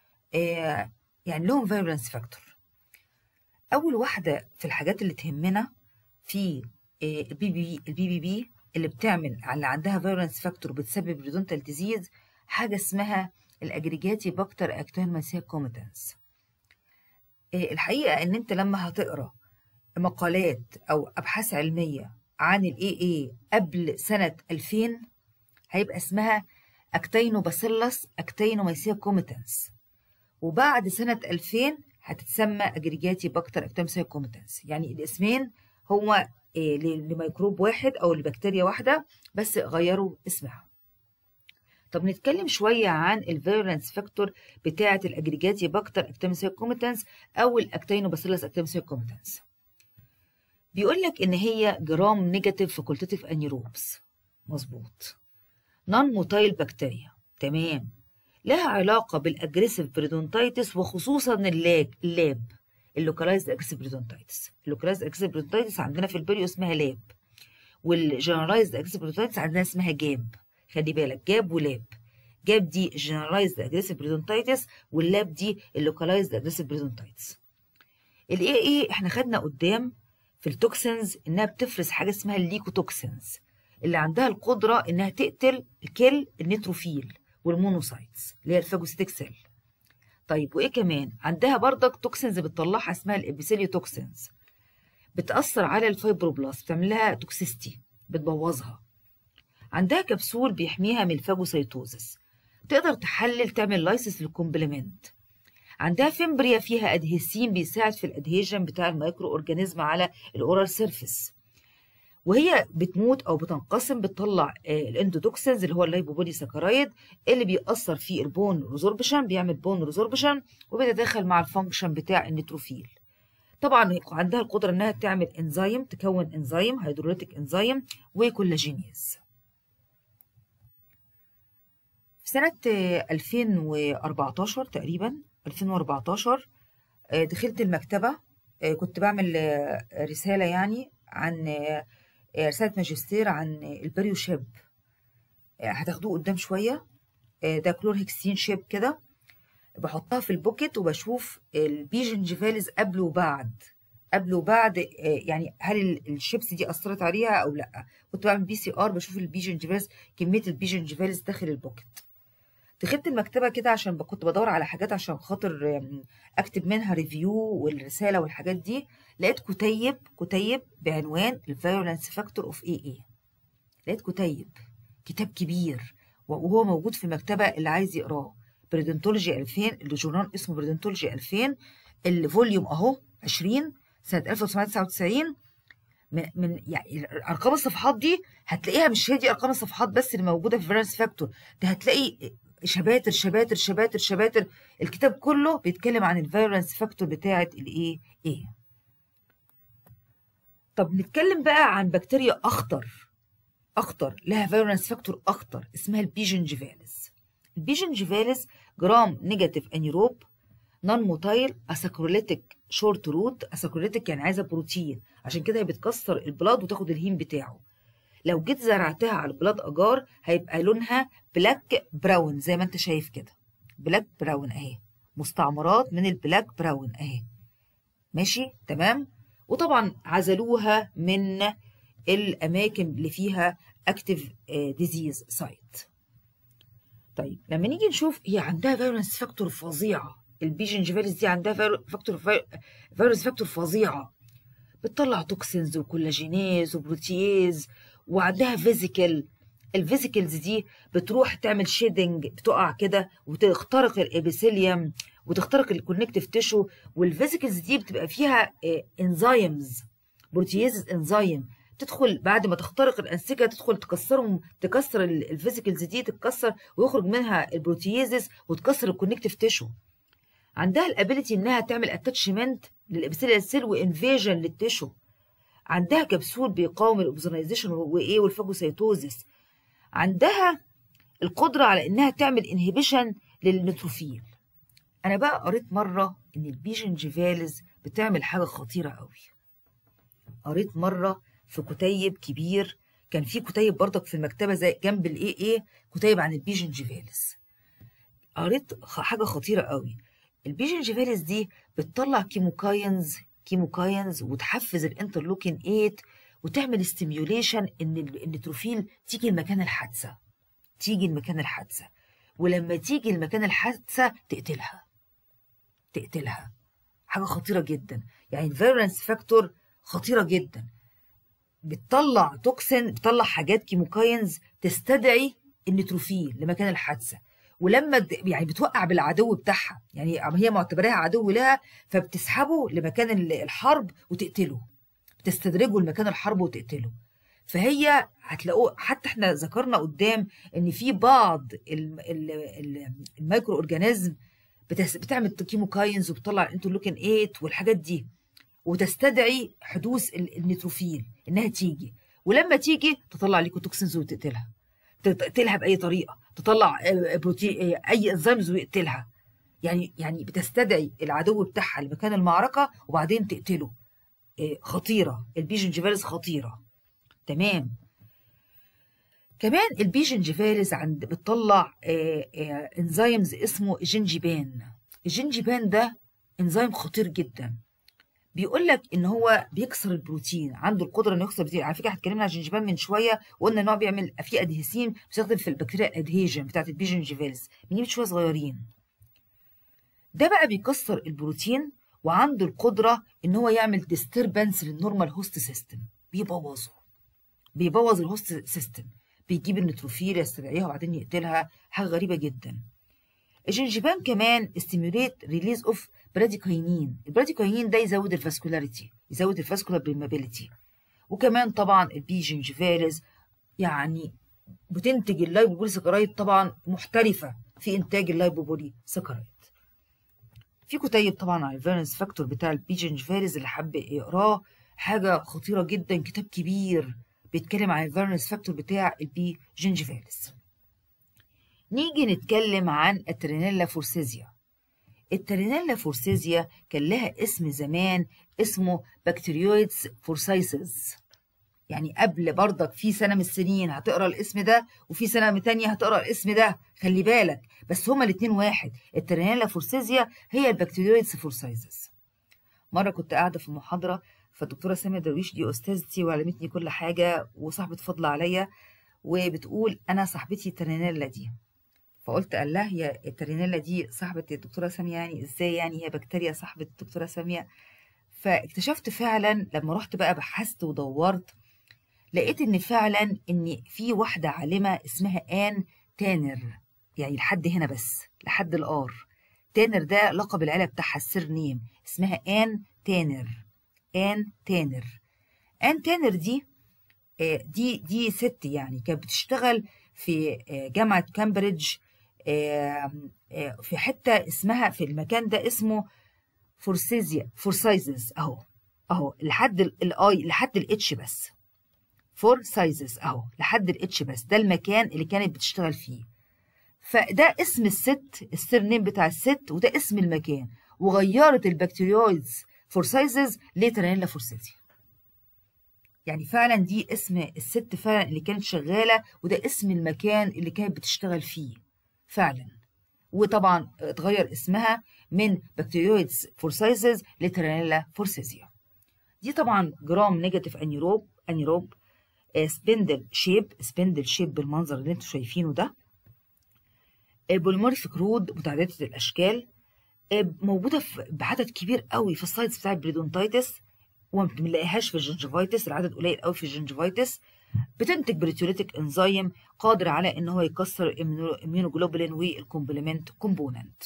يعني لهم فيرولنس فاكتور اول واحده في الحاجات اللي تهمنا في البي بي البي بي بي اللي بتعمل اللي عندها فيرولنس فاكتور بتسبب بريدونتال ديزيز حاجه اسمها الاجريجاتي باكتر اكتوماسيا كوميتنس الحقيقه ان انت لما هتقرا مقالات او ابحاث علميه عن الاي اي قبل سنه 2000 هيبقى اسمها اكتينوباسيلس اكتينوميسيا كوميتنس وبعد سنه 2000 هتتسمى اجريجاتي باكتر اكتوماسيا كوميتنس يعني الاسمين هو لميكروب واحد او لبكتيريا واحده بس غيروا اسمها طب نتكلم شوية عن الفيرولنس فاكتور بتاعة الأجريجاتي باكتر اكتيمسيا كوميتنس أو الأكتينوباسيلس اكتيمسيا كوميتنس بيقول لك إن هي جرام نيجاتيف فاكولتيف أنيروبس مظبوط نون موتايل بكتيريا تمام لها علاقة بالأجريسيف بريدونتايتس وخصوصا اللاج اللاب اللوكالايزد اجريسيف بريدونتايتس اللوكالايزد اجريسيف بريدونتايتس عندنا في البريو اسمها لاب والجنرالايزد اجريسيف بريدونتايتس عندنا اسمها جاب خلي بالك جاب ولاب جاب دي generalized aggressive periodontitis واللاب دي اللوكالايزد aggressive periodontitis الاي اي احنا خدنا قدام في التوكسينز انها بتفرز حاجه اسمها الليكوتوكسينز اللي عندها القدره انها تقتل الكل النيتروفيل والمونوسايتس اللي هي الفاجوستيك سيل طيب وايه كمان عندها بردك توكسينز بتطلعها اسمها الابيثيليو توكسينز بتاثر على الفايبروبلاست بتعمل لها توكسيستي بتبوظها عندها كبسول بيحميها من الفاجوسيتوزس تقدر تحلل تعمل لايسس للكومبلمنت عندها فيمبريا فيها ادهيسين بيساعد في الادهيجن بتاع الميكرو اورجانيزم على الاورال سيرفيس وهي بتموت او بتنقسم بتطلع الاندوتوكسينز اللي هو اللايبوبودي ساكرايد اللي بيأثر في البون ريزوربشن بيعمل بون ريزوربشن وبيتداخل مع الفانكشن بتاع النيتروفيل طبعا عندها القدره انها تعمل انزيم تكون انزيم هيدروليتيك انزيم وكولاجينيز في سنة 2014 تقريبا 2014 دخلت المكتبة كنت بعمل رسالة يعني عن رسالة ماجستير عن البريو شيب هتاخدوه قدام شوية ده كلورهكسين شيب كده بحطها في البوكت وبشوف البيجنجيفاليز قبل وبعد قبل وبعد يعني هل الشيبس دي اثرت عليها او لا كنت بعمل بي سي ار بشوف البيجنجيفاليز كميه البيجنجيفاليز داخل البوكت دخلت المكتبه كده عشان كنت بدور على حاجات عشان خاطر اكتب منها ريفيو والرساله والحاجات دي لقيت كتيب كتيب بعنوان الفيرولنس فاكتور اوف اي اي لقيت كتيب كتاب كبير وهو موجود في المكتبة اللي عايز يقراه بريدنتولوجي 2000 الجورنال اسمه بريدنتولوجي 2000 الفوليوم اهو 20 سنة 1999 من, من يعني ارقام الصفحات دي هتلاقيها مش هي دي ارقام الصفحات بس اللي موجوده في فيرنس فاكتور ده هتلاقي شباتر شباتر شباتر شباتر الكتاب كله بيتكلم عن الفيرنس فاكتور بتاعه الايه ايه طب نتكلم بقى عن بكتيريا اخطر اخطر لها فيرنس فاكتور اخطر اسمها البيجنجيفاليس البيجنجيفاليس جرام نيجاتيف انيروب نون موتايل اساكروليتيك شورت روت اساكروليتيك يعني عايزه بروتين عشان كده هي بتكسر البلاد وتاخد الهيم بتاعه لو جيت زرعتها على البلاد اجار هيبقى لونها بلاك براون زي ما انت شايف كده بلاك براون اهي مستعمرات من البلاك براون اهي ماشي تمام وطبعا عزلوها من الاماكن اللي فيها اكتف ديزيز سايت طيب لما نيجي نشوف هي عندها فيروس فاكتور فظيعه البيجنجيفاليس دي عندها فاكتور فيروس فاكتور فظيعه بتطلع توكسينز وكولاجينيز وبروتييز وعندها فيزيكال الفيزيكلز دي بتروح تعمل شيدنج بتقع كده وتخترق الابيثيليوم وتخترق الكونكتيف تيشو والفيزيكلز دي بتبقى فيها انزيمز بروتييز انزيم تدخل بعد ما تخترق الانسجه تدخل تكسرهم تكسر الفيزيكلز دي تتكسر ويخرج منها البروتييزز وتكسر الكونكتيف تيشو عندها الابيليتي انها تعمل اتاتشمنت للابيثيليال سيل وانفيجن للتيشو عندها كبسول بيقاوم الاوبزونايزيشن وايه والفاجوسيتوزيس عندها القدره على انها تعمل انهبيشن للنيتروفيل انا بقى قريت مره ان البيجنجيفاليز بتعمل حاجه خطيره قوي قريت مره في كتيب كبير كان في كتيب برضك في المكتبه زي جنب الاي اي كتيب عن البيجنجيفاليز قريت حاجه خطيره قوي البيجنجيفاليز دي بتطلع كيموكاينز كيموكاينز وتحفز الانترلوكين 8 وتعمل ستيميوليشن ان النيتروفيل تيجي لمكان الحادثه تيجي لمكان الحادثه ولما تيجي لمكان الحادثه تقتلها تقتلها حاجه خطيره جدا يعني الفيرنس فاكتور خطيره جدا بتطلع توكسين بتطلع حاجات كيموكاينز تستدعي النيتروفيل لمكان الحادثه ولما يعني بتوقع بالعدو بتاعها يعني هي معتبراها عدو لها فبتسحبه لمكان الحرب وتقتله بتستدرجه لمكان الحرب وتقتله فهي هتلاقوه حتى احنا ذكرنا قدام ان في بعض الميكرو اورجانيزم بتعمل كيموكاينز وبتطلع الانترلوكين 8 والحاجات دي وتستدعي حدوث النيتروفيل انها تيجي ولما تيجي تطلع ليكوتوكسينز وتقتلها تقتلها باي طريقه تطلع بروتين اي انزيمز ويقتلها يعني يعني بتستدعي العدو بتاعها لمكان المعركه وبعدين تقتله خطيره البيجنجيفاليز خطيره تمام كمان البيجنجيفاليز عند بتطلع انزيمز اسمه جنجيبان الجنجيبان ده انزيم خطير جدا بيقول لك ان هو بيكسر البروتين عنده القدره انه يكسر البروتين على فكره اتكلمنا عن الجنجبان من شويه وقلنا ان هو بيعمل فيه ادهيسين بيستخدم في البكتيريا الادهيجن بتاعت البيجنجيفاليز من شويه صغيرين ده بقى بيكسر البروتين وعنده القدره ان هو يعمل ديستربنس للنورمال هوست سيستم بيبوظه بيبوظ الهوست سيستم بيجيب النيتروفيل يستدعيها وبعدين يقتلها حاجه غريبه جدا الجنجبان كمان استيموليت ريليز اوف براديكاينين البراديكاينين ده يزود الفاسكولاريتي يزود الفاسكولار بريمابيليتي وكمان طبعا البيجنجفاليز يعني بتنتج اللايبوبولي سكرايد طبعا محترفه في انتاج اللايبوبولي سكرايد في كتيب طبعا على الفيرنس فاكتور بتاع البيجنجفاليز اللي حب يقراه حاجه خطيره جدا كتاب كبير بيتكلم عن الفيرنس فاكتور بتاع البيجنجفاليز نيجي نتكلم عن الترينيلا فورسيزيا الترينيلا فورسيزيا كان لها اسم زمان اسمه بكتيريويدز فورسايسز يعني قبل برضك في سنة من السنين هتقرا الاسم ده وفي سنة من تانية هتقرا الاسم ده خلي بالك بس هما الاتنين واحد الترينيلا فورسيزيا هي البكتيريويدز فورسايسز مرة كنت قاعدة في محاضرة فالدكتورة سامية درويش دي أستاذتي وعلمتني كل حاجة وصاحبة فضل عليا وبتقول أنا صاحبتي الترينيلا دي فقلت قال لها هي الترينيلا دي صاحبة الدكتورة سامية يعني ازاي يعني هي بكتيريا صاحبة الدكتورة سامية فاكتشفت فعلا لما رحت بقى بحثت ودورت لقيت ان فعلا ان في واحده عالمه اسمها ان تانر يعني لحد هنا بس لحد الار تانر ده لقب العيله بتاعها السر نيم اسمها ان تانر ان تانر ان تانر دي دي دي ست يعني كانت بتشتغل في جامعه كامبريدج في حته اسمها في المكان ده اسمه فورسيزيا فورسايزز اهو اهو لحد الاي لحد الاتش بس فور سايزز اهو لحد الاتش بس ده المكان اللي كانت بتشتغل فيه فده اسم الست السير نيم بتاع الست وده اسم المكان وغيرت البكتيريويدز فور سايزز لترانيلا فورسيزيا يعني فعلا دي اسم الست فعلا اللي كانت شغاله وده اسم المكان اللي كانت بتشتغل فيه فعلا وطبعا اتغير اسمها من بكتيريويدز فورسايزز لترانيلا فورسيزيا دي طبعا جرام نيجاتيف انيروب انيروب سبندل شيب سبندل شيب بالمنظر اللي انتم شايفينه ده بوليمورفيك رود متعدده الاشكال موجوده بعدد كبير قوي في السايتس بتاع البريدونتايتس وما بنلاقيهاش في الجنجفايتس العدد قليل قوي في الجنجفايتس بتنتج بريتيوليتيك انزيم قادر على ان هو يكسر الاميونوجلوبولين والكومبلمنت كومبوننت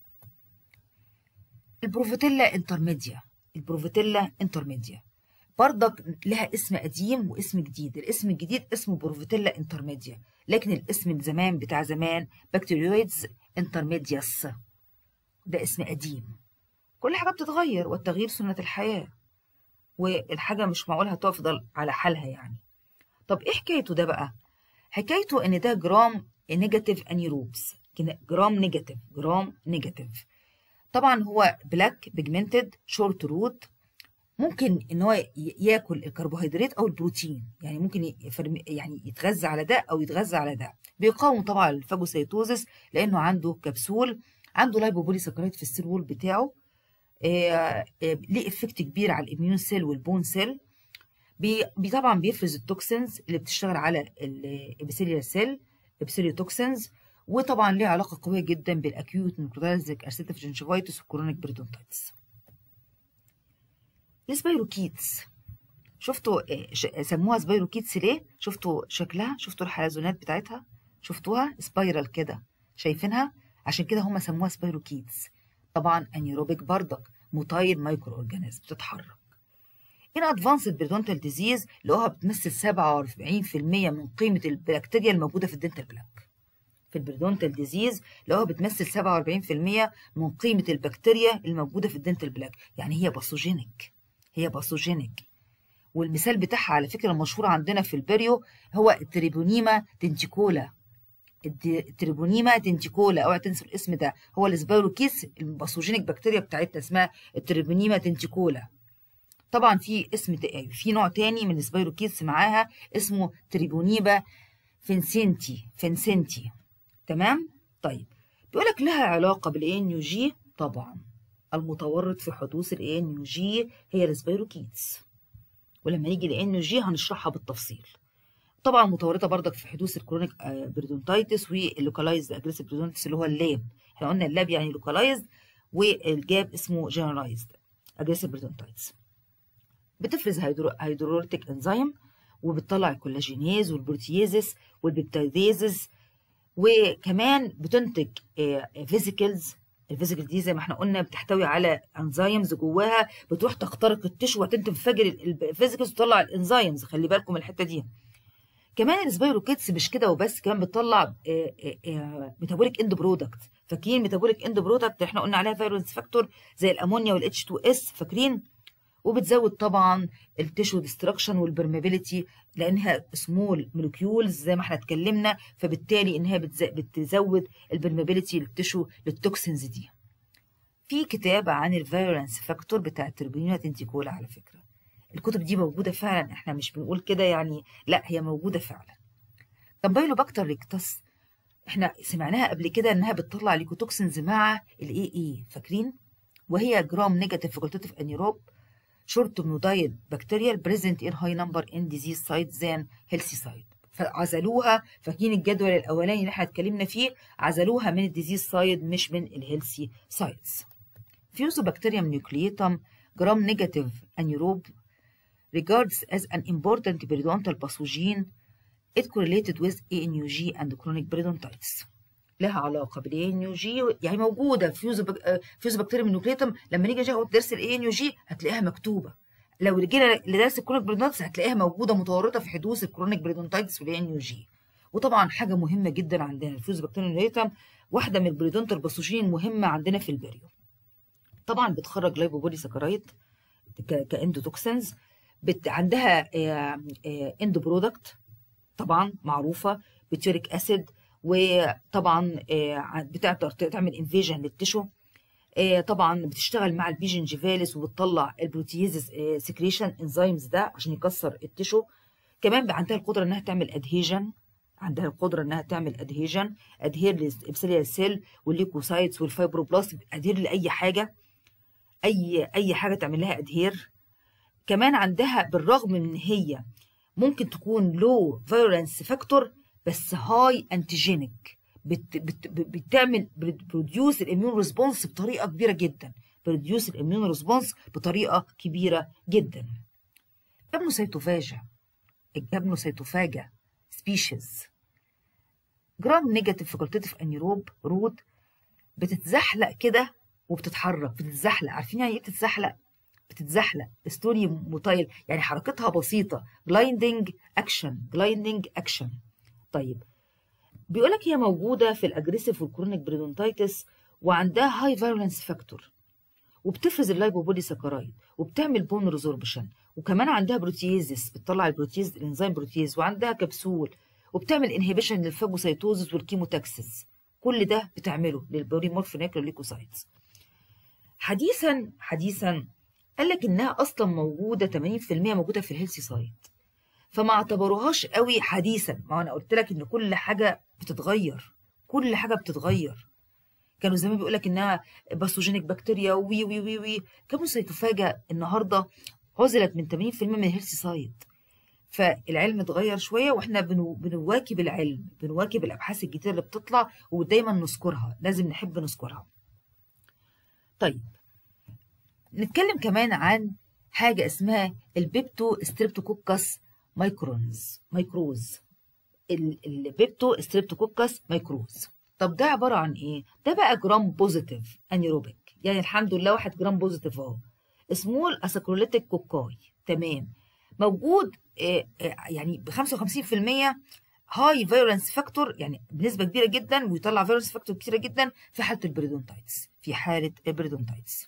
البروفيتيلا انترميديا البروفيتيلا انترميديا برضك لها اسم قديم واسم جديد الاسم الجديد اسمه بروفيتيلا انترميديا لكن الاسم الزمان بتاع زمان بكتيريويدز انترميدياس ده اسم قديم كل حاجه بتتغير والتغيير سنه الحياه والحاجه مش معقول هتفضل على حالها يعني طب ايه حكايته ده بقى حكايته ان ده جرام نيجاتيف انيروبس جرام نيجاتيف جرام نيجاتيف طبعا هو بلاك بيجمنتد شورت روت ممكن ان هو ياكل الكربوهيدرات او البروتين يعني ممكن يعني يتغذى على ده او يتغذى على ده بيقاوم طبعا الفاجوسيتوزس لانه عنده كبسول عنده لايبوبوليساكرايد في السيل وول بتاعه آه آه ليه افكت كبير على الاميون سيل والبون سيل بي طبعا بيفرز التوكسينز اللي بتشتغل على الابيثيليال سيل ابيثيليال توكسينز وطبعا ليه علاقه قويه جدا بالاكيوت نيكروتايزك ارثيتيف جنجيفايتس والكرونيك بريدونتايتس السبايروكيتس شفتوا سموها سبايروكيتس ليه شفتوا شكلها شفتوا الحلزونات بتاعتها شفتوها سبايرال كده شايفينها عشان كده هم سموها سبايروكيتس طبعا انيروبيك بردك موتايل مايكرو اورجانيزم بتتحرك ان ادفانسد بريدونتال ديزيز لقوها بتمثل 47% من قيمه البكتيريا الموجوده في الدنتال بلاك في البريدونتال ديزيز لقوها بتمثل 47% من قيمه البكتيريا الموجوده في الدنتال بلاك يعني هي باثوجينيك هي باثوجينيك والمثال بتاعها على فكره المشهور عندنا في البريو هو التريبونيما تنتيكولا التريبونيما تنتيكولا اوعى تنسوا الاسم ده هو السبايروكيس الباثوجينيك بكتيريا بتاعتنا اسمها التريبونيما تنتيكولا طبعا في اسم في نوع تاني من السبايروكيس معاها اسمه تريبونيبا فينسنتي فينسنتي تمام طيب بيقول لك لها علاقه بالاي ان يو جي طبعا المتورط في حدوث الاي ان يو جي هي السبايروكيتس ولما يجي الاي ان يو جي هنشرحها بالتفصيل طبعا متورطه برضك في حدوث الكرونيك بريدونتايتس واللوكالايزد اجريسيف بريدونتايتس اللي هو اللاب احنا قلنا اللاب يعني لوكالايزد والجاب اسمه جنرالايزد اجريسيف بريدونتايتس بتفرز هيدروليتيك انزيم وبتطلع الكولاجينيز والبروتييزس والبيبتايديزز وكمان بتنتج فيزيكلز الفيزيكل دي زي ما احنا قلنا بتحتوي على انزيمز جواها بتروح تخترق التشو وتنفجر الفيزيكلز وتطلع الانزيمز خلي بالكم من الحته دي كمان السبايروكيتس مش كده وبس كمان بتطلع ميتابوليك اند برودكت فاكرين ميتابوليك اند برودكت احنا قلنا عليها فيرونس فاكتور زي الامونيا والاتش 2 اس فاكرين وبتزود طبعا التشو ديستراكشن والبرمابيليتي لانها سمول مولكيولز زي ما احنا اتكلمنا فبالتالي انها بتزود البرمابيليتي للتشو للتوكسينز دي في كتاب عن الفيرنس فاكتور بتاع التربينيا تنتيكولا على فكره الكتب دي موجوده فعلا احنا مش بنقول كده يعني لا هي موجوده فعلا كامبايلوباكتر ريكتس احنا سمعناها قبل كده انها بتطلع ليكوتوكسينز مع الاي اي فاكرين وهي جرام نيجاتيف فاكولتيف انيروب short nodile bacterial present in high number in disease sites than healthy site فعزلوها فاكرين الجدول الاولاني اللي احنا اتكلمنا فيه عزلوها من الديزيز سايد مش من الهيلثي سايتس فيوزو بكتيريوم نيوكليتم جرام نيجاتيف انيروب regards as an important periodontal pathogen it correlated with ANUG and chronic periodontitis لها علاقه بالاي ان يو جي يعني موجوده فيوزو بكتيريا نيوكليتم لما نيجي ناخد درس الاي ان يو جي هتلاقيها مكتوبه لو جينا لدرس الكرونيك بريدونتايتس هتلاقيها موجوده متورطه في حدوث الكرونيك بريدونتايتس والاي ان يو جي وطبعا حاجه مهمه جدا عندنا الفيوزو بكتيريا نيوكليتم واحده من البريدونتال باثوجين المهمه عندنا في البريو طبعا بتخرج لايبوبولي سكرايد كاندوتوكسنز بت عندها اند برودكت طبعا معروفه بتيوريك اسيد وطبعا بتقدر تعمل انفيجن للتشو طبعا بتشتغل مع البيجنجيفاليس وبتطلع البروتييز سكريشن انزيمز ده عشان يكسر التشو كمان عندها القدره انها تعمل ادهيجن عندها القدره انها تعمل ادهيجن ادهير للابسيليال سيل والليكوسايتس والفايبروبلاست ادهير لاي حاجه اي اي حاجه تعمل لها ادهير كمان عندها بالرغم من ان هي ممكن تكون لو فيرولنس فاكتور بس هاي انتيجينيك بت بت بتعمل بروديوس الاميون ريسبونس بطريقه كبيره جدا بروديوس الاميون ريسبونس بطريقه كبيره جدا جابنوسيتوفاجا الجابنوسيتوفاجا سبيشيز جرام نيجاتيف فاكولتيف انيروب رود بتتزحلق كده وبتتحرك بتتزحلق عارفين يعني ايه بتتزحلق بتتزحلق ستوري موتايل يعني حركتها بسيطه جلايندنج اكشن جلايندنج اكشن طيب بيقول لك هي موجوده في الاجريسيف والكرونيك بريدونتايتس وعندها هاي فايولنس فاكتور وبتفرز اللايبوبولي سكرايد وبتعمل بون ريزوربشن وكمان عندها بروتييزس بتطلع البروتيز الانزيم بروتيز وعندها كبسول وبتعمل انهبيشن للفاجوسيتوزس والكيموتاكسس كل ده بتعمله للبوريمورفينيك ليكوسايتس حديثا حديثا قال لك انها اصلا موجوده 80% موجوده في الهيلثي سايت فما اعتبروهاش قوي حديثا ما انا قلت لك ان كل حاجه بتتغير كل حاجه بتتغير كانوا زمان بيقول لك انها باثوجينيك بكتيريا وي وي وي وي كانوا سيتوفاجا النهارده عزلت من 80% من الهيلثي سايت فالعلم اتغير شويه واحنا بنو بنواكب العلم بنواكب الابحاث الجديده اللي بتطلع ودايما نذكرها لازم نحب نذكرها طيب نتكلم كمان عن حاجه اسمها البيبتو ستريبتوكوكس مايكرونز مايكروز البيبتو ستريبتوكوكس مايكروز طب ده عباره عن ايه ده بقى جرام بوزيتيف انيروبيك يعني الحمد لله واحد جرام بوزيتيف اهو سمول اساكروليتيك كوكاي تمام موجود يعني ب 55% هاي فيرنس فاكتور يعني بنسبه كبيره جدا ويطلع فيرنس فاكتور كتيره جدا في حاله البريدونتايتس في حاله البريدونتايتس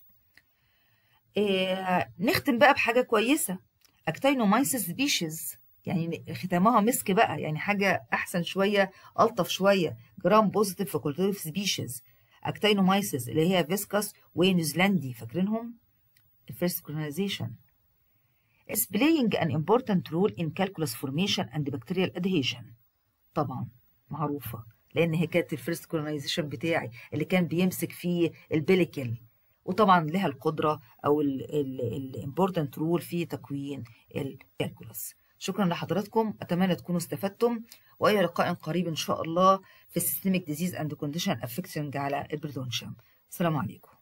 إيه نختم بقى بحاجه كويسه اكتينومايسيس سبيشيز يعني ختامها مسك بقى يعني حاجه احسن شويه الطف شويه جرام بوزيتيف فاكولتيف سبيشيز اكتينومايسيس اللي هي فيسكاس ونيوزيلندي فاكرينهم الفيرست كولونيزيشن is playing an important role in calculus formation and bacterial adhesion طبعا معروفة لأن هي كانت الفيرست كولونيزيشن بتاعي اللي كان بيمسك فيه البيليكل وطبعا لها القدرة أو الامبورتنت رول في تكوين الكالكولس شكرا لحضراتكم أتمنى تكونوا استفدتم وإلى لقاء قريب إن شاء الله في السيستميك ديزيز أند كونديشن افكتنج على البريدونشم السلام عليكم